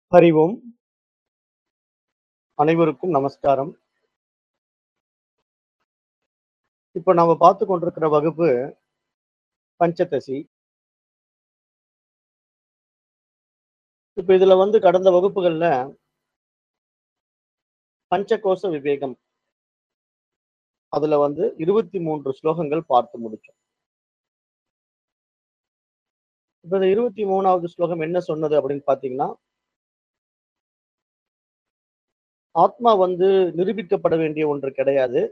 ஹரி ஓம் அனைவருக்கும் நமஸ்காரம் இப்போ நாம பார்த்து கொண்டிருக்கிற வகுப்பு பஞ்சதசி இப்போ இதுல வந்து கடந்த வகுப்புகள்ல பஞ்சகோச விவேகம் அதுல வந்து இருபத்தி மூன்று ஸ்லோகங்கள் பார்த்து முடிச்சோம் இப்ப இந்த இருபத்தி மூணாவது ஸ்லோகம் என்ன சொன்னது அப்படின்னு பாத்தீங்கன்னா ஆத்மா வந்து நிரூபிக்கப்பட வேண்டிய ஒன்று கிடையாது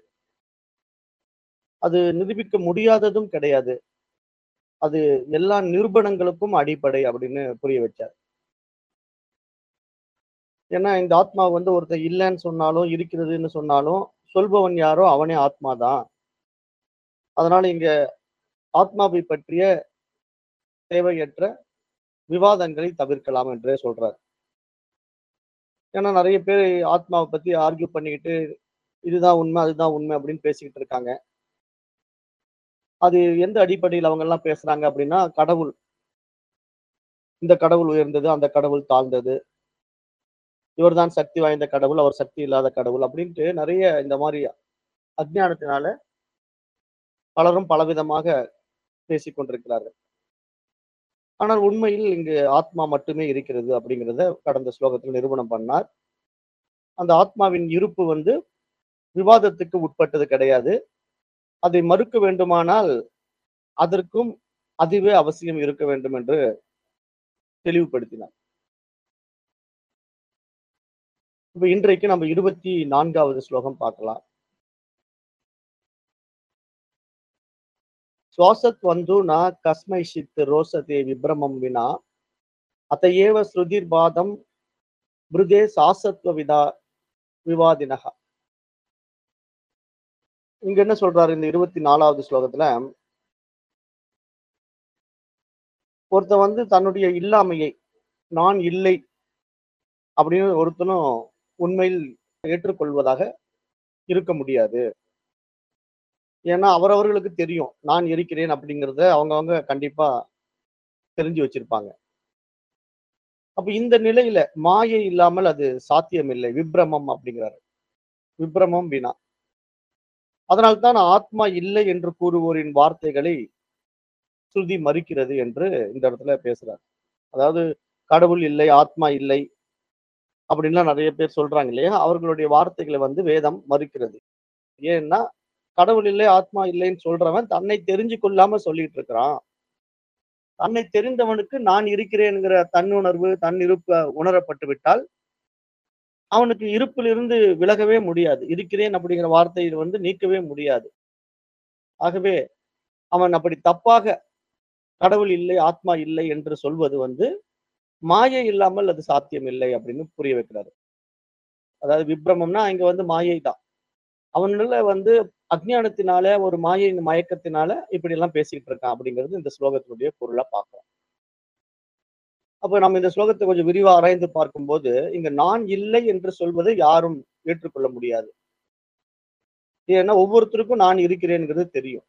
அது நிரூபிக்க முடியாததும் கிடையாது அது எல்லா நிரூபணங்களுக்கும் அடிப்படை அப்படின்னு புரிய வச்சார் ஏன்னா இந்த ஆத்மா வந்து ஒருத்தர் இல்லைன்னு சொன்னாலும் இருக்கிறதுன்னு சொன்னாலும் சொல்பவன் யாரோ அவனே ஆத்மா தான் அதனால இங்க ஆத்மாவை பற்றிய தேவையற்ற விவாதங்களை தவிர்க்கலாம் என்றே சொல்றார் ஏன்னா நிறைய பேர் ஆத்மாவை பத்தி ஆர்கியூ பண்ணிக்கிட்டு இதுதான் உண்மை அதுதான் உண்மை அப்படின்னு பேசிக்கிட்டு இருக்காங்க அது எந்த அடிப்படையில் அவங்க எல்லாம் பேசுறாங்க அப்படின்னா கடவுள் இந்த கடவுள் உயர்ந்தது அந்த கடவுள் தாழ்ந்தது இவர்தான் சக்தி வாய்ந்த கடவுள் அவர் சக்தி இல்லாத கடவுள் அப்படின்ட்டு நிறைய இந்த மாதிரி அஜ்ஞானத்தினால பலரும் பலவிதமாக பேசிக் கொண்டிருக்கிறார்கள் ஆனால் உண்மையில் இங்கு ஆத்மா மட்டுமே இருக்கிறது அப்படிங்கிறத கடந்த ஸ்லோகத்தில் நிரூபணம் பண்ணார் அந்த ஆத்மாவின் இருப்பு வந்து விவாதத்துக்கு உட்பட்டது கிடையாது அதை மறுக்க வேண்டுமானால் அதற்கும் அதுவே அவசியம் இருக்க வேண்டும் என்று தெளிவுபடுத்தினார் இப்ப இன்றைக்கு நம்ம இருபத்தி நான்காவது ஸ்லோகம் பார்க்கலாம் சுவாசத்வந்து ந கஸ்மைஷித் ரோசதே விப்ரமம் வினா அத்தையேவ ஸ்ருதிர்பாதம் மிருதே சாசத்வ விதா விவாதினக இங்க என்ன சொல்றாரு இந்த இருபத்தி நாலாவது ஸ்லோகத்துல ஒருத்தன் வந்து தன்னுடைய இல்லாமையை நான் இல்லை அப்படின்னு ஒருத்தனும் உண்மையில் ஏற்றுக்கொள்வதாக இருக்க முடியாது ஏன்னா அவரவர்களுக்கு தெரியும் நான் இருக்கிறேன் அப்படிங்கிறத அவங்கவங்க கண்டிப்பா தெரிஞ்சு வச்சிருப்பாங்க அப்ப இந்த நிலையில மாயை இல்லாமல் அது சாத்தியம் இல்லை விப்ரமம் அப்படிங்கிறாரு விப்ரமம் வினா அதனால்தான் ஆத்மா இல்லை என்று கூறுவோரின் வார்த்தைகளை ஸ்ருதி மறுக்கிறது என்று இந்த இடத்துல பேசுறாரு அதாவது கடவுள் இல்லை ஆத்மா இல்லை அப்படின்லாம் நிறைய பேர் சொல்றாங்க இல்லையா அவர்களுடைய வார்த்தைகளை வந்து வேதம் மறுக்கிறது ஏன்னா கடவுள் இல்லை ஆத்மா இல்லைன்னு சொல்றவன் தன்னை தெரிஞ்சு கொள்ளாம சொல்லிட்டு இருக்கிறான் தன்னை தெரிந்தவனுக்கு நான் இருக்கிறேன்கிற தன்னுணர்வு தன் இருப்பு உணரப்பட்டு விட்டால் அவனுக்கு இருப்பிலிருந்து விலகவே முடியாது இருக்கிறேன் அப்படிங்கிற வார்த்தையை வந்து நீக்கவே முடியாது ஆகவே அவன் அப்படி தப்பாக கடவுள் இல்லை ஆத்மா இல்லை என்று சொல்வது வந்து மாயை இல்லாமல் அது சாத்தியம் இல்லை அப்படின்னு புரிய வைக்கிறாரு அதாவது விப்ரமம்னா இங்க வந்து மாயை தான் அவனால வந்து அஜ்ஞானத்தினால ஒரு மாயின் மயக்கத்தினால இப்படி எல்லாம் பேசிக்கிட்டு இருக்கான் அப்படிங்கிறது இந்த ஸ்லோகத்தினுடைய பொருளா பார்க்கிறோம் அப்ப நம்ம இந்த ஸ்லோகத்தை கொஞ்சம் விரிவா ஆராய்ந்து பார்க்கும்போது இங்க நான் இல்லை என்று சொல்வதை யாரும் ஏற்றுக்கொள்ள முடியாது ஏன்னா ஒவ்வொருத்தருக்கும் நான் இருக்கிறேன்ங்கிறது தெரியும்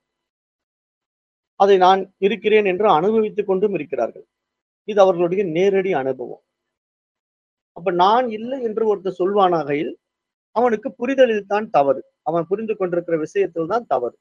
அதை நான் இருக்கிறேன் என்று அனுபவித்துக் கொண்டும் இருக்கிறார்கள் இது அவர்களுடைய நேரடி அனுபவம் அப்ப நான் இல்லை என்று ஒருத்தர் சொல்வானாகையில் அவனுக்கு புரிதலில் தான் தவறு அவன் புரிந்து கொண்டிருக்கிற விஷயத்தில் தான் தவறு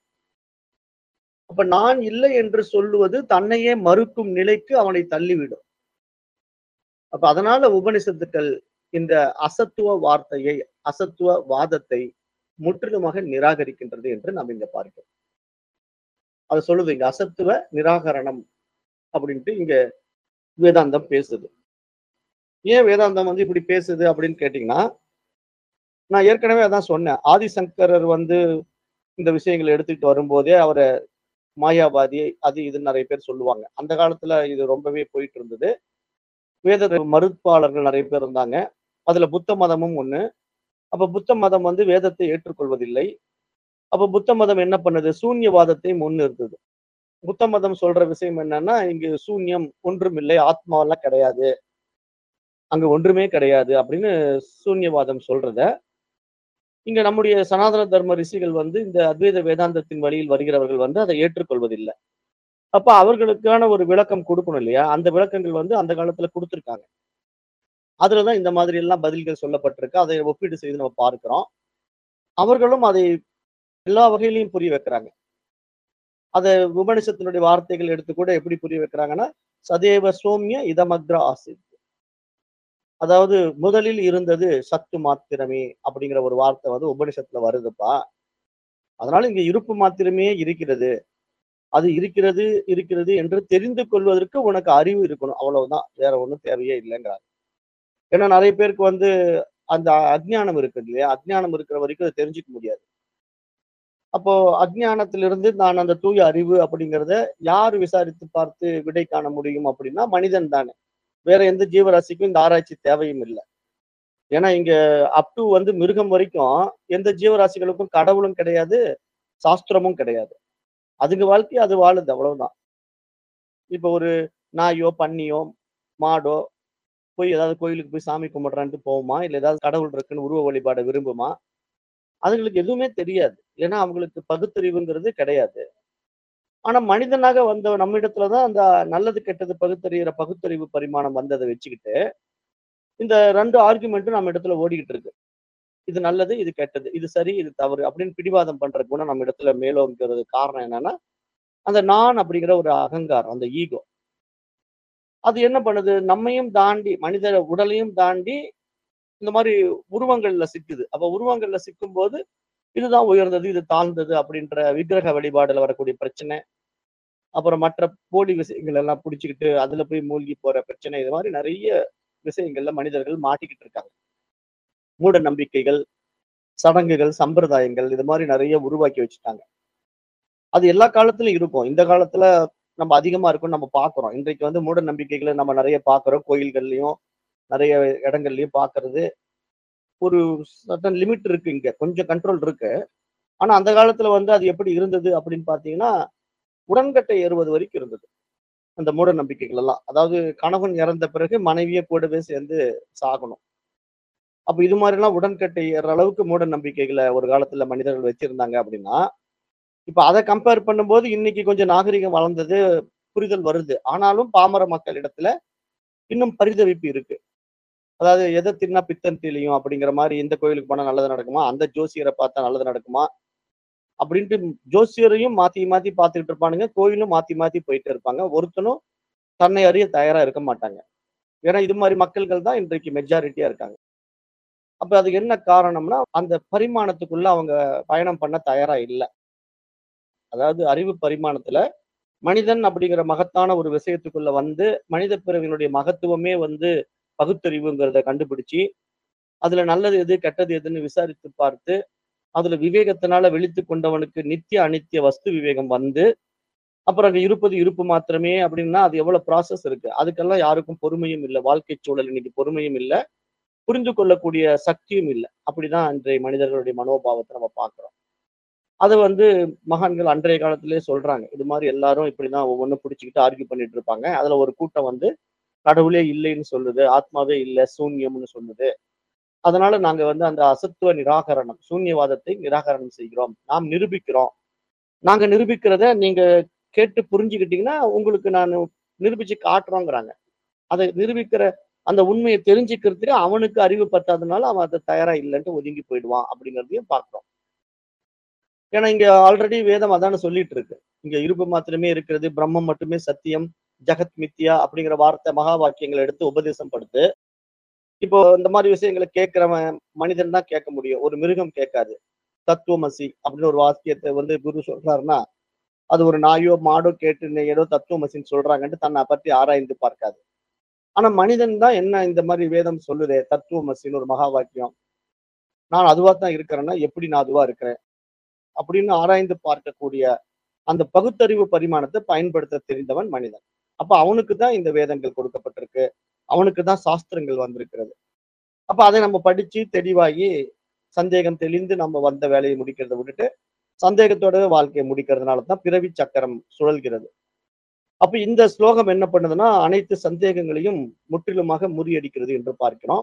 அப்ப நான் இல்லை என்று சொல்லுவது தன்னையே மறுக்கும் நிலைக்கு அவனை தள்ளிவிடும் அப்ப அதனால உபனிஷத்துக்கள் இந்த அசத்துவ வார்த்தையை அசத்துவ வாதத்தை முற்றிலுமாக நிராகரிக்கின்றது என்று நாம் இங்க பார்க்கிறோம் அது சொல்லுது இங்க அசத்துவ நிராகரணம் அப்படின்ட்டு இங்க வேதாந்தம் பேசுது ஏன் வேதாந்தம் வந்து இப்படி பேசுது அப்படின்னு கேட்டீங்கன்னா நான் ஏற்கனவே அதான் சொன்னேன் ஆதிசங்கரர் வந்து இந்த விஷயங்களை எடுத்துக்கிட்டு வரும்போதே அவரை மாயாவாதி அது இது நிறைய பேர் சொல்லுவாங்க அந்த காலத்துல இது ரொம்பவே போயிட்டு இருந்தது வேத மறுப்பாளர்கள் நிறைய பேர் இருந்தாங்க அதுல புத்த மதமும் ஒண்ணு அப்ப புத்த மதம் வந்து வேதத்தை ஏற்றுக்கொள்வதில்லை அப்ப புத்த மதம் என்ன பண்ணுது சூன்யவாதத்தை முன்னிறுத்துது புத்த மதம் சொல்ற விஷயம் என்னன்னா இங்கு சூன்யம் ஒன்றும் இல்லை ஆத்மாவெல்லாம் கிடையாது அங்க ஒன்றுமே கிடையாது அப்படின்னு சூன்யவாதம் சொல்றத இங்க நம்முடைய சனாதன தர்ம ரிஷிகள் வந்து இந்த அத்வைத வேதாந்தத்தின் வழியில் வருகிறவர்கள் வந்து அதை ஏற்றுக்கொள்வதில்லை அப்ப அவர்களுக்கான ஒரு விளக்கம் கொடுக்கணும் இல்லையா அந்த விளக்கங்கள் வந்து அந்த காலத்துல கொடுத்துருக்காங்க அதுலதான் இந்த மாதிரி எல்லாம் பதில்கள் சொல்லப்பட்டிருக்கு அதை ஒப்பீடு செய்து நம்ம பார்க்கிறோம் அவர்களும் அதை எல்லா வகையிலையும் புரிய வைக்கிறாங்க அதை உபனிஷத்தினுடைய வார்த்தைகள் எடுத்து கூட எப்படி புரிய வைக்கிறாங்கன்னா சதேவ சோமிய இதமக்ர ஆசித் அதாவது முதலில் இருந்தது சத்து மாத்திரமே அப்படிங்கிற ஒரு வார்த்தை வந்து உபனிஷத்துல வருதுப்பா அதனால இங்க இருப்பு மாத்திரமே இருக்கிறது அது இருக்கிறது இருக்கிறது என்று தெரிந்து கொள்வதற்கு உனக்கு அறிவு இருக்கணும் அவ்வளவுதான் வேற ஒண்ணும் தேவையே இல்லைங்கிறார் ஏன்னா நிறைய பேருக்கு வந்து அந்த அஜ்ஞானம் இருக்கு இல்லையா அஜ்ஞானம் இருக்கிற வரைக்கும் அதை தெரிஞ்சுக்க முடியாது அப்போ அஜ்ஞானத்திலிருந்து நான் அந்த தூய அறிவு அப்படிங்கிறத யார் விசாரித்து பார்த்து விடை காண முடியும் அப்படின்னா மனிதன் தானே வேற எந்த ஜீவராசிக்கும் இந்த ஆராய்ச்சி தேவையும் இல்லை ஏன்னா இங்க அப் டு வந்து மிருகம் வரைக்கும் எந்த ஜீவராசிகளுக்கும் கடவுளும் கிடையாது சாஸ்திரமும் கிடையாது அதுங்க வாழ்க்கை அது வாழுது அவ்வளவுதான் இப்போ ஒரு நாயோ பன்னியோ மாடோ போய் ஏதாவது கோயிலுக்கு போய் சாமி கும்பிடுறான்ட்டு போகுமா இல்லை ஏதாவது கடவுள் இருக்குன்னு உருவ வழிபாட விரும்புமா அதுங்களுக்கு எதுவுமே தெரியாது ஏன்னா அவங்களுக்கு பகுத்தறிவுங்கிறது கிடையாது ஆனா மனிதனாக வந்த நம்மிடத்துலதான் அந்த நல்லது கெட்டது பகுத்தறிகிற பகுத்தறிவு பரிமாணம் வந்ததை வச்சுக்கிட்டு இந்த ரெண்டு ஆர்குமெண்ட்டும் நம்ம இடத்துல ஓடிக்கிட்டு இருக்கு இது நல்லது இது கெட்டது இது சரி இது தவறு அப்படின்னு பிடிவாதம் பண்ற குணம் நம்ம இடத்துல மேலோங்கிறது காரணம் என்னன்னா அந்த நான் அப்படிங்கிற ஒரு அகங்காரம் அந்த ஈகோ அது என்ன பண்ணுது நம்மையும் தாண்டி மனித உடலையும் தாண்டி இந்த மாதிரி உருவங்கள்ல சிக்குது அப்ப உருவங்கள்ல சிக்கும் போது இதுதான் உயர்ந்தது இது தாழ்ந்தது அப்படின்ற விக்கிரக வழிபாடுல வரக்கூடிய பிரச்சனை அப்புறம் மற்ற போலி விஷயங்கள் எல்லாம் பிடிச்சிக்கிட்டு அதுல போய் மூழ்கி போற பிரச்சனை இது மாதிரி நிறைய விஷயங்கள்ல மனிதர்கள் மாட்டிக்கிட்டு இருக்காங்க மூட நம்பிக்கைகள் சடங்குகள் சம்பிரதாயங்கள் இது மாதிரி நிறைய உருவாக்கி வச்சுட்டாங்க அது எல்லா காலத்திலும் இருக்கும் இந்த காலத்துல நம்ம அதிகமா இருக்கும் நம்ம பாக்குறோம் இன்றைக்கு வந்து மூட நம்பிக்கைகளை நம்ம நிறைய பாக்குறோம் கோயில்கள்லயும் நிறைய இடங்கள்லயும் பாக்குறது ஒரு சட்டன் லிமிட் இருக்கு இங்க கொஞ்சம் கண்ட்ரோல் இருக்கு ஆனா அந்த காலத்துல வந்து அது எப்படி இருந்தது அப்படின்னு பாத்தீங்கன்னா உடன்கட்டை ஏறுவது வரைக்கும் இருந்தது அந்த மூட நம்பிக்கைகள் எல்லாம் அதாவது கணவன் இறந்த பிறகு மனைவியை கூடவே சேர்ந்து சாகணும் அப்ப இது மாதிரி எல்லாம் உடன்கட்டை ஏறுற அளவுக்கு மூட நம்பிக்கைகளை ஒரு காலத்துல மனிதர்கள் வச்சிருந்தாங்க அப்படின்னா இப்ப அதை கம்பேர் பண்ணும்போது இன்னைக்கு கொஞ்சம் நாகரிகம் வளர்ந்தது புரிதல் வருது ஆனாலும் பாமர மக்கள் இடத்துல இன்னும் பரிதவிப்பு இருக்கு அதாவது எதை தின்னா பித்தன் தெளியும் அப்படிங்கிற மாதிரி இந்த கோயிலுக்கு போனா நல்லது நடக்குமா அந்த ஜோசியரை பார்த்தா நல்லது நடக்குமா அப்படின்ட்டு ஜோசியரையும் மாத்தி மாத்தி பார்த்துக்கிட்டு இருப்பானுங்க கோயிலும் மாத்தி மாத்தி போயிட்டு இருப்பாங்க ஒருத்தனும் தன்னை அறிய தயாரா இருக்க மாட்டாங்க ஏன்னா இது மாதிரி மக்கள்கள் தான் இன்றைக்கு மெஜாரிட்டியா இருக்காங்க அப்ப அதுக்கு என்ன காரணம்னா அந்த பரிமாணத்துக்குள்ள அவங்க பயணம் பண்ண தயாரா இல்லை அதாவது அறிவு பரிமாணத்துல மனிதன் அப்படிங்கிற மகத்தான ஒரு விஷயத்துக்குள்ள வந்து மனித பிறவினுடைய மகத்துவமே வந்து பகுத்தறிவுங்கிறத கண்டுபிடிச்சு அதுல நல்லது எது கெட்டது எதுன்னு விசாரித்து பார்த்து அதுல விவேகத்தினால விழித்து கொண்டவனுக்கு நித்திய அனித்திய வஸ்து விவேகம் வந்து அப்புறம் அங்க இருப்பது இருப்பு மாத்திரமே அப்படின்னா அது எவ்வளவு ப்ராசஸ் இருக்கு அதுக்கெல்லாம் யாருக்கும் பொறுமையும் இல்லை வாழ்க்கை சூழல் இன்னைக்கு பொறுமையும் இல்லை புரிந்து கொள்ளக்கூடிய சக்தியும் இல்லை அப்படிதான் இன்றைய மனிதர்களுடைய மனோபாவத்தை நம்ம பார்க்கிறோம் அதை வந்து மகான்கள் அன்றைய காலத்திலே சொல்றாங்க இது மாதிரி எல்லாரும் இப்படிதான் ஒவ்வொன்றும் பிடிச்சிக்கிட்டு ஆர்கியூ பண்ணிட்டு இருப்பாங்க அதுல ஒரு கூட்டம் வந்து கடவுளே இல்லைன்னு சொல்லுது ஆத்மாவே இல்லை சூன்யம்னு சொல்லுது அதனால நாங்க வந்து அந்த அசத்துவ நிராகரணம் சூன்யவாதத்தை நிராகரணம் செய்கிறோம் நாம் நிரூபிக்கிறோம் நாங்க நிரூபிக்கிறத நீங்க கேட்டு புரிஞ்சுக்கிட்டீங்கன்னா உங்களுக்கு நான் நிரூபிச்சு காட்டுறோங்கிறாங்க அதை நிரூபிக்கிற அந்த உண்மையை தெரிஞ்சுக்கிறதுக்கு அவனுக்கு அறிவு பத்தாதனால அவன் அதை தயாரா இல்லைன்ட்டு ஒதுங்கி போயிடுவான் அப்படிங்கிறதையும் பார்க்கிறோம் ஏன்னா இங்க ஆல்ரெடி வேதம் அதான சொல்லிட்டு இருக்கு இங்க இருப்பு மாத்திரமே இருக்கிறது பிரம்மம் மட்டுமே சத்தியம் ஜெகத் மித்யா அப்படிங்கிற வார்த்தை மகா வாக்கியங்களை எடுத்து உபதேசம் படுத்து இப்போ இந்த மாதிரி விஷயங்களை கேட்கிறவன் மனிதன் தான் கேட்க முடியும் ஒரு மிருகம் கேட்காது தத்துவமசி அப்படின்னு ஒரு வாக்கியத்தை வந்து குரு சொல்றாருன்னா அது ஒரு நாயோ மாடோ கேட்டு ஏதோ தத்துவமசின்னு சொல்றாங்கன்ட்டு தன்னை பற்றி ஆராய்ந்து பார்க்காது ஆனா மனிதன் தான் என்ன இந்த மாதிரி வேதம் சொல்லுதே தத்துவமசின்னு ஒரு மகா வாக்கியம் நான் அதுவா தான் இருக்கிறேன்னா எப்படி நான் அதுவா இருக்கிறேன் அப்படின்னு ஆராய்ந்து பார்க்கக்கூடிய அந்த பகுத்தறிவு பரிமாணத்தை பயன்படுத்த தெரிந்தவன் மனிதன் அப்ப அவனுக்கு தான் இந்த வேதங்கள் கொடுக்கப்பட்டிருக்கு அவனுக்கு தான் சாஸ்திரங்கள் வந்திருக்கிறது அப்ப அதை நம்ம படிச்சு தெளிவாகி சந்தேகம் தெளிந்து நம்ம வந்த வேலையை முடிக்கிறத விட்டுட்டு சந்தேகத்தோட வாழ்க்கையை முடிக்கிறதுனால தான் பிறவி சக்கரம் சுழல்கிறது அப்ப இந்த ஸ்லோகம் என்ன பண்ணுதுன்னா அனைத்து சந்தேகங்களையும் முற்றிலுமாக முறியடிக்கிறது என்று பார்க்கிறோம்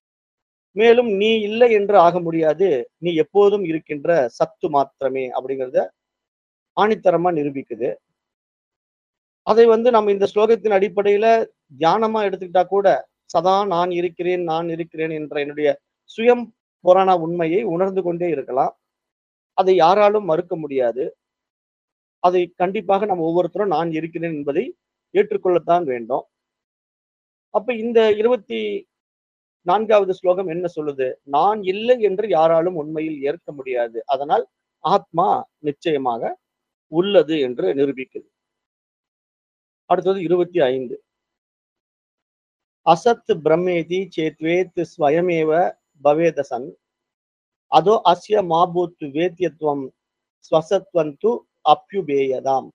மேலும் நீ இல்லை என்று ஆக முடியாது நீ எப்போதும் இருக்கின்ற சத்து மாத்திரமே அப்படிங்கிறத ஆணித்தரமா நிரூபிக்குது அதை வந்து நம்ம இந்த ஸ்லோகத்தின் அடிப்படையில தியானமா எடுத்துக்கிட்டா கூட சதா நான் இருக்கிறேன் நான் இருக்கிறேன் என்ற என்னுடைய சுயம் புராண உண்மையை உணர்ந்து கொண்டே இருக்கலாம் அதை யாராலும் மறுக்க முடியாது அதை கண்டிப்பாக நம்ம ஒவ்வொருத்தரும் நான் இருக்கிறேன் என்பதை ஏற்றுக்கொள்ளத்தான் வேண்டும் அப்ப இந்த இருபத்தி நான்காவது ஸ்லோகம் என்ன சொல்லுது நான் இல்லை என்று யாராலும் உண்மையில் ஏற்க முடியாது அதனால் ஆத்மா நிச்சயமாக உள்ளது என்று நிரூபிக்குது அடுத்தது இருபத்தி ஐந்து அசத் பிரம்மேதி சேத்வேத் ஸ்வயமேவ பவேதசன் அதோ அஸ்ய மாபூத் வேத்தியத்துவம் ஸ்வசத்வந்து அப்யுபேயதாம்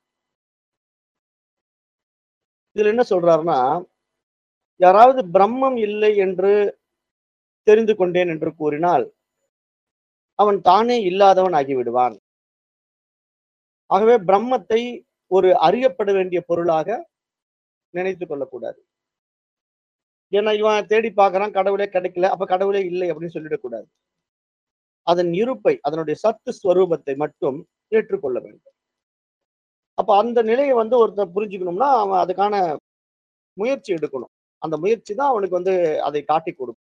இதுல என்ன சொல்றாருன்னா யாராவது பிரம்மம் இல்லை என்று தெரிந்து கொண்டேன் என்று கூறினால் அவன் தானே இல்லாதவன் ஆகிவிடுவான் ஆகவே பிரம்மத்தை ஒரு அறியப்பட வேண்டிய பொருளாக நினைத்துக் கொள்ளக்கூடாது ஏன்னா இவன் தேடி பார்க்கறான் கடவுளே கிடைக்கல அப்ப கடவுளே இல்லை அப்படின்னு சொல்லிடக்கூடாது அதன் இருப்பை அதனுடைய சத்து ஸ்வரூபத்தை மட்டும் ஏற்றுக்கொள்ள வேண்டும் அப்ப அந்த நிலையை வந்து ஒருத்தர் புரிஞ்சுக்கணும்னா அவன் அதுக்கான முயற்சி எடுக்கணும் அந்த முயற்சி தான் அவனுக்கு வந்து அதை காட்டி கொடுக்கும்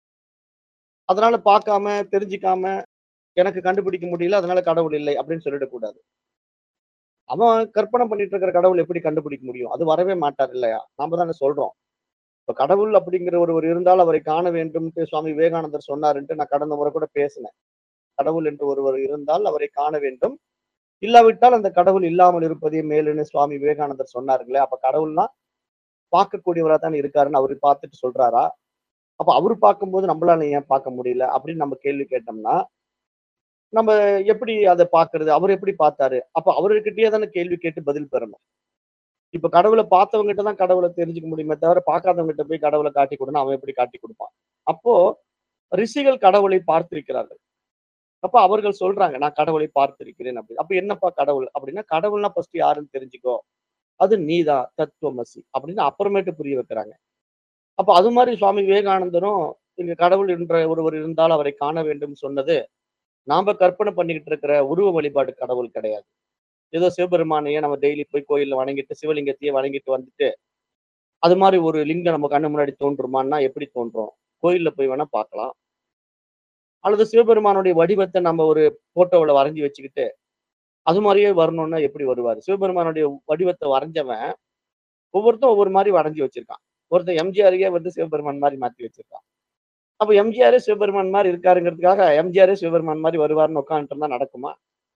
அதனால பார்க்காம தெரிஞ்சுக்காம எனக்கு கண்டுபிடிக்க முடியல அதனால கடவுள் இல்லை அப்படின்னு சொல்லிடக்கூடாது அவன் கற்பனை பண்ணிட்டு இருக்கிற கடவுள் எப்படி கண்டுபிடிக்க முடியும் அது வரவே மாட்டார் இல்லையா நாம தானே சொல்றோம் இப்ப கடவுள் அப்படிங்கிற ஒருவர் இருந்தால் அவரை காண வேண்டும்ட்டு சுவாமி விவேகானந்தர் சொன்னாருன்ட்டு நான் கடந்த முறை கூட பேசினேன் கடவுள் என்று ஒருவர் இருந்தால் அவரை காண வேண்டும் இல்லாவிட்டால் அந்த கடவுள் இல்லாமல் இருப்பதே மேலுன்னு சுவாமி விவேகானந்தர் சொன்னாருங்களே அப்ப கடவுள்னா பார்க்கக்கூடியவரா தான் இருக்காருன்னு அவரு பார்த்துட்டு சொல்றாரா அப்ப அவரு பார்க்கும்போது நம்மளால ஏன் பார்க்க முடியல அப்படின்னு நம்ம கேள்வி கேட்டோம்னா நம்ம எப்படி அதை பார்க்கிறது அவர் எப்படி பார்த்தாரு அப்ப அவர்கிட்டயே தானே கேள்வி கேட்டு பதில் பெறணும் இப்ப கடவுளை பார்த்தவங்ககிட்ட தான் கடவுளை தெரிஞ்சுக்க முடியுமே தவிர பார்க்காதவங்ககிட்ட போய் கடவுளை காட்டி கொடுனா அவன் எப்படி காட்டி கொடுப்பான் அப்போ ரிஷிகள் கடவுளை பார்த்திருக்கிறார்கள் அப்ப அவர்கள் சொல்றாங்க நான் கடவுளை பார்த்திருக்கிறேன் அப்படி அப்ப என்னப்பா கடவுள் அப்படின்னா கடவுள்னா ஃபர்ஸ்ட் யாருன்னு தெரிஞ்சுக்கோ அது நீதான் தத்துவமசி அப்படின்னு அப்புறமேட்டு புரிய வைக்கிறாங்க அப்ப அது மாதிரி சுவாமி விவேகானந்தரும் இங்க கடவுள் என்ற ஒருவர் இருந்தால் அவரை காண வேண்டும் சொன்னது நாம கற்பனை பண்ணிக்கிட்டு இருக்கிற உருவ வழிபாடு கடவுள் கிடையாது ஏதோ சிவபெருமானையே நம்ம டெய்லி போய் கோயில்ல வணங்கிட்டு சிவலிங்கத்தையே வணங்கிட்டு வந்துட்டு அது மாதிரி ஒரு லிங்கம் நம்ம கண்ணு முன்னாடி தோன்றுமான்னா எப்படி தோன்றும் கோயில்ல போய் வேணா பார்க்கலாம் அல்லது சிவபெருமானுடைய வடிவத்தை நம்ம ஒரு போட்டோவில் வரைஞ்சி வச்சுக்கிட்டு அது மாதிரியே வரணும்னா எப்படி வருவார் சிவபெருமானுடைய வடிவத்தை வரைஞ்சவன் ஒவ்வொருத்தரும் ஒவ்வொரு மாதிரி வரைஞ்சி வச்சிருக்கான் ஒருத்தன் எம்ஜிஆரையே வந்து சிவபெருமான் மாதிரி மாத்தி வச்சிருக்கான் அப்ப எம்ஜிஆரே சிவபெருமான் மாதிரி இருக்காருங்கிறதுக்காக எம்ஜிஆரே சிவபெருமான் மாதிரி வருவார்னு உட்காந்துட்டு நடக்குமா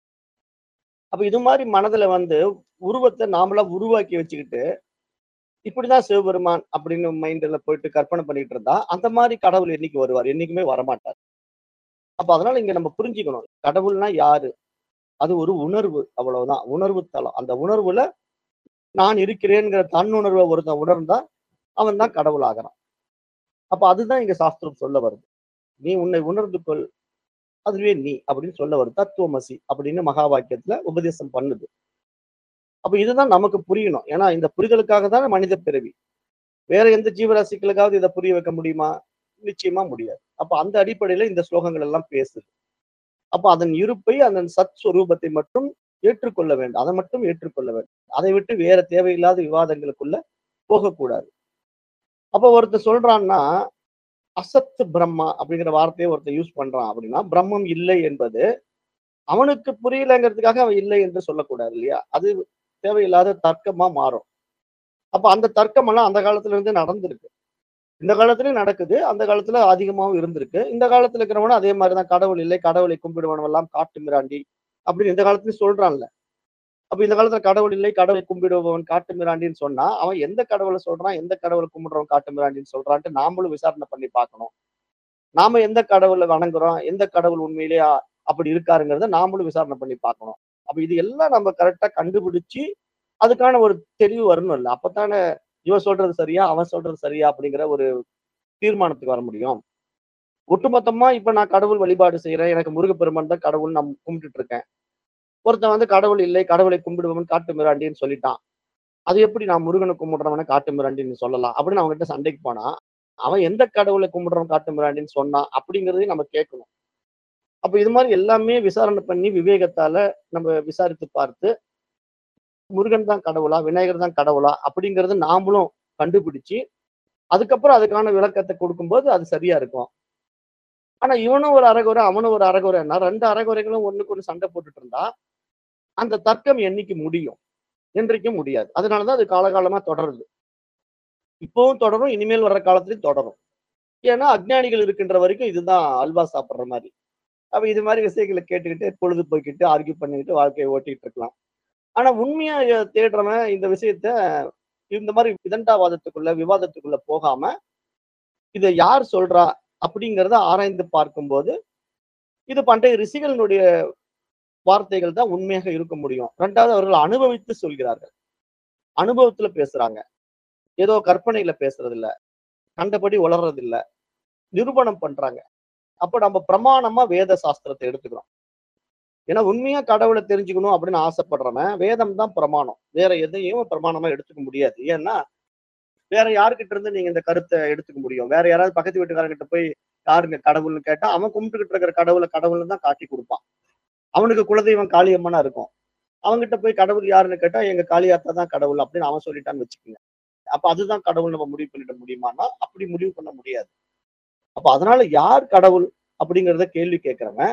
அப்ப இது மாதிரி மனதுல வந்து உருவத்தை நாமளா உருவாக்கி வச்சுக்கிட்டு இப்படிதான் சிவபெருமான் அப்படின்னு மைண்ட்ல போயிட்டு கற்பனை பண்ணிட்டு இருந்தா அந்த மாதிரி கடவுள் என்னைக்கு வருவார் என்னைக்குமே வரமாட்டார் அப்ப அதனால இங்க நம்ம புரிஞ்சுக்கணும் கடவுள்னா யாரு அது ஒரு உணர்வு அவ்வளவுதான் உணர்வு தளம் அந்த உணர்வுல நான் இருக்கிறேங்கிற தன்னுணர்வை ஒருத்தன் உணர்ந்தா அவன் தான் கடவுள் ஆகிறான் அப்ப அதுதான் இங்க சாஸ்திரம் சொல்ல வருது நீ உன்னை உணர்ந்து கொள் அதுவே நீ அப்படின்னு சொல்ல வருது தத்துவமசி அப்படின்னு மகா வாக்கியத்துல உபதேசம் பண்ணுது அப்ப இதுதான் நமக்கு புரியணும் ஏன்னா இந்த புரிதலுக்காக தான் மனித பிறவி வேற எந்த ஜீவராசிகளுக்காவது இதை புரிய வைக்க முடியுமா நிச்சயமா முடியாது அப்ப அந்த அடிப்படையில இந்த ஸ்லோகங்கள் எல்லாம் பேசுது அப்ப அதன் இருப்பை அதன் சத் ஸ்வரூபத்தை மட்டும் ஏற்றுக்கொள்ள வேண்டும் அதை மட்டும் ஏற்றுக்கொள்ள வேண்டும் அதை விட்டு வேற தேவையில்லாத விவாதங்களுக்குள்ள போகக்கூடாது அப்ப ஒருத்தர் சொல்றான்னா அசத்து பிரம்மா அப்படிங்கிற வார்த்தையை ஒருத்தர் யூஸ் பண்றான் அப்படின்னா பிரம்மம் இல்லை என்பது அவனுக்கு புரியலங்கிறதுக்காக அவன் இல்லை என்று சொல்லக்கூடாது இல்லையா அது தேவையில்லாத தர்க்கமா மாறும் அப்ப அந்த தர்க்கம் எல்லாம் அந்த காலத்துல இருந்து நடந்திருக்கு இந்த காலத்துலயும் நடக்குது அந்த காலத்துல அதிகமாகவும் இருந்திருக்கு இந்த காலத்துல இருக்கிறவனும் அதே மாதிரிதான் கடவுள் இல்லை கடவுளை கும்பிடுவனும் எல்லாம் காட்டு மிராண்டி அப்படின்னு இந்த காலத்துலயும் சொல்றான்ல அப்ப இந்த காலத்துல கடவுள் இல்லை கடவுளை கும்பிடுபவன் காட்டு மிராண்டின்னு சொன்னா அவன் எந்த கடவுளை சொல்றான் எந்த கடவுளை கும்பிடுறவன் காட்டு மிராண்டின்னு சொல்றான்ட்டு நாமளும் விசாரணை பண்ணி பார்க்கணும் நாம எந்த கடவுளை வணங்குறோம் எந்த கடவுள் உண்மையிலேயே அ- அப்படி இருக்காருங்கிறத நாமளும் விசாரணை பண்ணி பார்க்கணும் அப்ப இது எல்லாம் நம்ம கரெக்டா கண்டுபிடிச்சு அதுக்கான ஒரு தெளிவு வரணும் இல்லை அப்பத்தானே இவன் சொல்றது சரியா அவன் சொல்றது சரியா அப்படிங்கிற ஒரு தீர்மானத்துக்கு வர முடியும் ஒட்டுமொத்தமா இப்ப நான் கடவுள் வழிபாடு செய்யறேன் எனக்கு முருகப்பெருமான் தான் கடவுள் நான் கும்பிட்டுட்டு இருக்கேன் ஒருத்தன் வந்து கடவுள் இல்லை கடவுளை கும்பிடுவவன் காட்டு மிராண்டின்னு சொல்லிட்டான் அது எப்படி நான் முருகனை கும்பிடுறவன காட்டு மிராண்டின்னு சொல்லலாம் அப்படின்னு அவங்ககிட்ட சண்டைக்கு போனா அவன் எந்த கடவுளை கும்பிடுறவன் காட்டு மிராண்டின்னு சொன்னான் அப்படிங்கிறதையும் நம்ம கேட்கணும் அப்ப இது மாதிரி எல்லாமே விசாரணை பண்ணி விவேகத்தால நம்ம விசாரித்து பார்த்து முருகன் தான் கடவுளா விநாயகர் தான் கடவுளா அப்படிங்கறது நாமளும் கண்டுபிடிச்சு அதுக்கப்புறம் அதுக்கான விளக்கத்தை கொடுக்கும்போது அது சரியா இருக்கும் ஆனா இவனும் ஒரு அறகுறை அவனும் ஒரு அறகுறைன்னா ரெண்டு அறகுறைகளும் ஒண்ணுக்கு ஒண்ணு சண்டை போட்டுட்டு இருந்தா அந்த தர்க்கம் என்னைக்கு முடியும் என்றைக்கும் முடியாது அதனாலதான் அது காலகாலமா தொடருது இப்பவும் தொடரும் இனிமேல் வர்ற காலத்திலயும் தொடரும் ஏன்னா அஜ்ஞானிகள் இருக்கின்ற வரைக்கும் இதுதான் அல்வா சாப்பிடுற மாதிரி அப்ப இது மாதிரி விஷயங்களை கேட்டுக்கிட்டு பொழுது போய்க்கிட்டு ஆர்கியூ பண்ணிக்கிட்டு வாழ்க்கையை ஓட்டிட்டு இருக்கலாம் ஆனா உண்மையா எ- தேடுறவன் இந்த விஷயத்த இந்த மாதிரி விதண்டாவாதத்துக்குள்ள விவாதத்துக்குள்ள போகாம இதை யார் சொல்றா அப்படிங்கிறத ஆராய்ந்து பார்க்கும்போது இது பண்டைய ரிஷிகளினுடைய வார்த்தைகள் தான் உண்மையாக இருக்க முடியும் ரெண்டாவது அவர்கள் அனுபவித்து சொல்கிறார்கள் அனுபவத்துல பேசுறாங்க ஏதோ கற்பனையில பேசுறது இல்ல கண்டபடி உளறது இல்ல நிரூபணம் பண்றாங்க அப்ப நம்ம பிரமாணமா வேத சாஸ்திரத்தை எடுத்துக்கிறோம் ஏன்னா உண்மையா கடவுளை தெரிஞ்சுக்கணும் அப்படின்னு ஆசைப்படுறவன் வேதம் தான் பிரமாணம் வேற எதையும் பிரமாணமா எடுத்துக்க முடியாது ஏன்னா வேற யாருக்கிட்ட இருந்து நீங்க இந்த கருத்தை எடுத்துக்க முடியும் வேற யாராவது பக்கத்து வீட்டுக்காரங்கிட்ட போய் யாருங்க கடவுள்னு கேட்டா அவன் கும்பிட்டுக்கிட்டு இருக்கிற கடவுளை கடவுள்னு தான் காட்டி கொடுப்பான் அவனுக்கு குலதெய்வம் காளியம்மனா இருக்கும் அவன்கிட்ட போய் கடவுள் யாருன்னு கேட்டா எங்க காளியாத்தா தான் கடவுள் அப்படின்னு அவன் சொல்லிட்டான்னு வச்சுக்கோங்க அப்ப அதுதான் கடவுள் நம்ம முடிவு பண்ணிட முடியுமான்னா அப்படி முடிவு பண்ண முடியாது அப்ப அதனால யார் கடவுள் அப்படிங்கிறத கேள்வி கேட்கிறவன்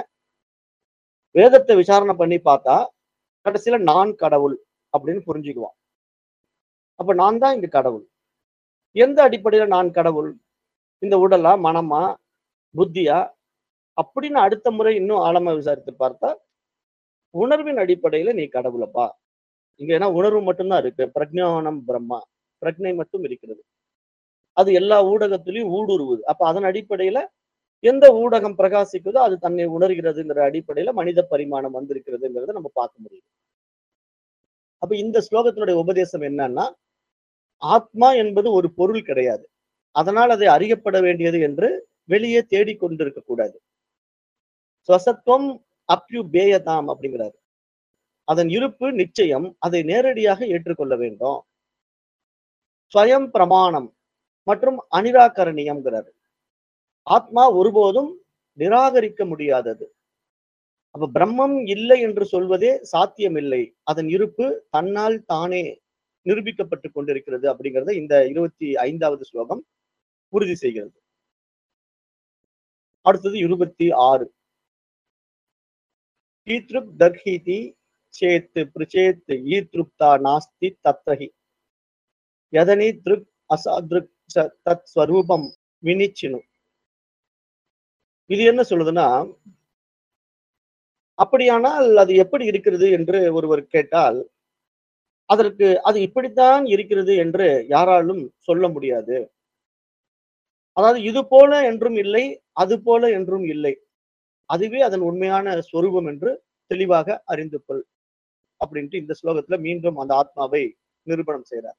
வேதத்தை விசாரணை பண்ணி பார்த்தா கடைசியில நான் கடவுள் அப்படின்னு புரிஞ்சுக்குவான் அப்ப நான் தான் இங்க கடவுள் எந்த அடிப்படையில நான் கடவுள் இந்த உடலா மனமா புத்தியா அப்படின்னு அடுத்த முறை இன்னும் ஆழமா விசாரித்து பார்த்தா உணர்வின் அடிப்படையில நீ கடவுளப்பா இங்க ஏன்னா உணர்வு மட்டும்தான் இருக்கு பிரஜானம் பிரம்மா பிரக்ஞை மட்டும் இருக்கிறது அது எல்லா ஊடகத்திலையும் ஊடுருவுது அப்ப அதன் அடிப்படையில எந்த ஊடகம் பிரகாசிக்குதோ அது தன்னை உணர்கிறதுங்கிற அடிப்படையில மனித பரிமாணம் வந்திருக்கிறதுங்கிறத நம்ம பார்க்க முடியும் அப்ப இந்த ஸ்லோகத்தினுடைய உபதேசம் என்னன்னா ஆத்மா என்பது ஒரு பொருள் கிடையாது அதனால் அதை அறியப்பட வேண்டியது என்று வெளியே தேடிக்கொண்டிருக்க கூடாது ஸ்வசத்துவம் அப்யு பேயதாம் அப்படிங்கிறாரு அதன் இருப்பு நிச்சயம் அதை நேரடியாக ஏற்றுக்கொள்ள வேண்டும் ஸ்வயம் பிரமாணம் மற்றும் அனிராகரணியம்ங்கிறாரு ஆத்மா ஒருபோதும் நிராகரிக்க முடியாதது அப்ப பிரம்மம் இல்லை என்று சொல்வதே சாத்தியமில்லை அதன் இருப்பு தன்னால் தானே நிரூபிக்கப்பட்டு கொண்டிருக்கிறது அப்படிங்கறத இந்த இருபத்தி ஐந்தாவது ஸ்லோகம் உறுதி செய்கிறது அடுத்தது இருபத்தி ஆறு ஈத்ருப் தர்ஹீதி சேத் பிரிச்சேத் ஈத்ருப்தா நாஸ்தி தத்ரஹி யதனி திருக் அசாத்ருக் ச- தத் ஸ்வரூபம் வினிச்சினு இது என்ன சொல்லுதுன்னா அப்படியானால் அது எப்படி இருக்கிறது என்று ஒருவர் கேட்டால் அதற்கு அது இப்படித்தான் இருக்கிறது என்று யாராலும் சொல்ல முடியாது அதாவது இது போல என்றும் இல்லை அது போல என்றும் இல்லை அதுவே அதன் உண்மையான சொரூபம் என்று தெளிவாக அறிந்து கொள் அப்படின்ட்டு இந்த ஸ்லோகத்துல மீண்டும் அந்த ஆத்மாவை நிரூபணம் செய்றார்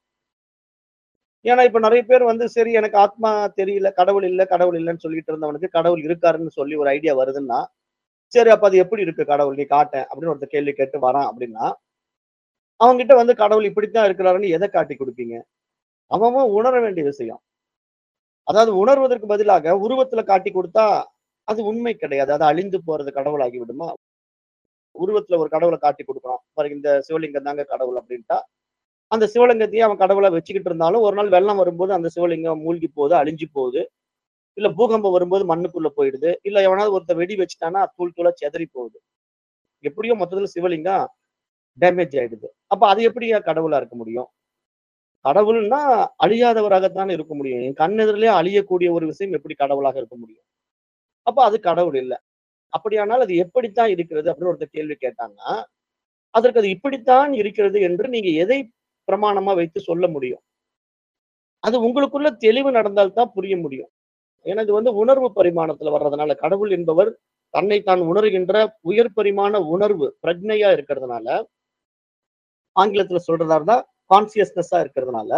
ஏன்னா இப்ப நிறைய பேர் வந்து சரி எனக்கு ஆத்மா தெரியல கடவுள் இல்ல கடவுள் இல்லைன்னு சொல்லிட்டு இருந்தவனுக்கு கடவுள் இருக்காருன்னு சொல்லி ஒரு ஐடியா வருதுன்னா சரி அப்ப அது எப்படி இருக்கு கடவுள் நீ காட்டேன் அப்படின்னு ஒருத்தர் கேள்வி கேட்டு வரான் அப்படின்னா அவன்கிட்ட வந்து கடவுள் இப்படித்தான் இருக்கிறாருன்னு எதை காட்டி கொடுப்பீங்க அவன் அவன் உணர வேண்டிய விஷயம் அதாவது உணர்வதற்கு பதிலாக உருவத்துல காட்டி கொடுத்தா அது உண்மை கிடையாது அது அழிந்து போறது கடவுளாகி விடுமா உருவத்துல ஒரு கடவுளை காட்டி கொடுக்குறான் பாருங்க இந்த சிவலிங்கம் தாங்க கடவுள் அப்படின்ட்டா அந்த சிவலிங்கத்தையே அவன் கடவுளை வச்சுக்கிட்டு இருந்தாலும் ஒரு நாள் வெள்ளம் வரும்போது அந்த சிவலிங்கம் மூழ்கி போகுது அழிஞ்சு போகுது இல்ல பூகம்பம் வரும்போது மண்ணுக்குள்ள போயிடுது இல்ல எவனாவது ஒருத்தர் வெடி வச்சுட்டானா தூள் தூளா செதறி போகுது எப்படியோ மொத்தத்துல சிவலிங்கம் டேமேஜ் ஆயிடுது அப்ப அது எப்படி கடவுளா இருக்க முடியும் கடவுள்னா அழியாதவராகத்தான் இருக்க முடியும் என் கண்ணெதிரிலே அழியக்கூடிய ஒரு விஷயம் எப்படி கடவுளாக இருக்க முடியும் அப்ப அது கடவுள் இல்லை அப்படியானால் அது எப்படித்தான் இருக்கிறது அப்படின்னு ஒருத்தர் கேள்வி கேட்டாங்கன்னா அதற்கு அது இப்படித்தான் இருக்கிறது என்று நீங்க எதை பிரமாணமா வைத்து சொல்ல முடியும் அது உங்களுக்குள்ள தெளிவு நடந்தால்தான் புரிய முடியும் ஏன்னா இது வந்து உணர்வு பரிமாணத்துல வர்றதுனால கடவுள் என்பவர் தன்னை தான் உணர்கின்ற உயர் பரிமாண உணர்வு பிரஜையா இருக்கிறதுனால ஆங்கிலத்துல சொல்றதா இருந்தா கான்சியஸ்னஸா இருக்கிறதுனால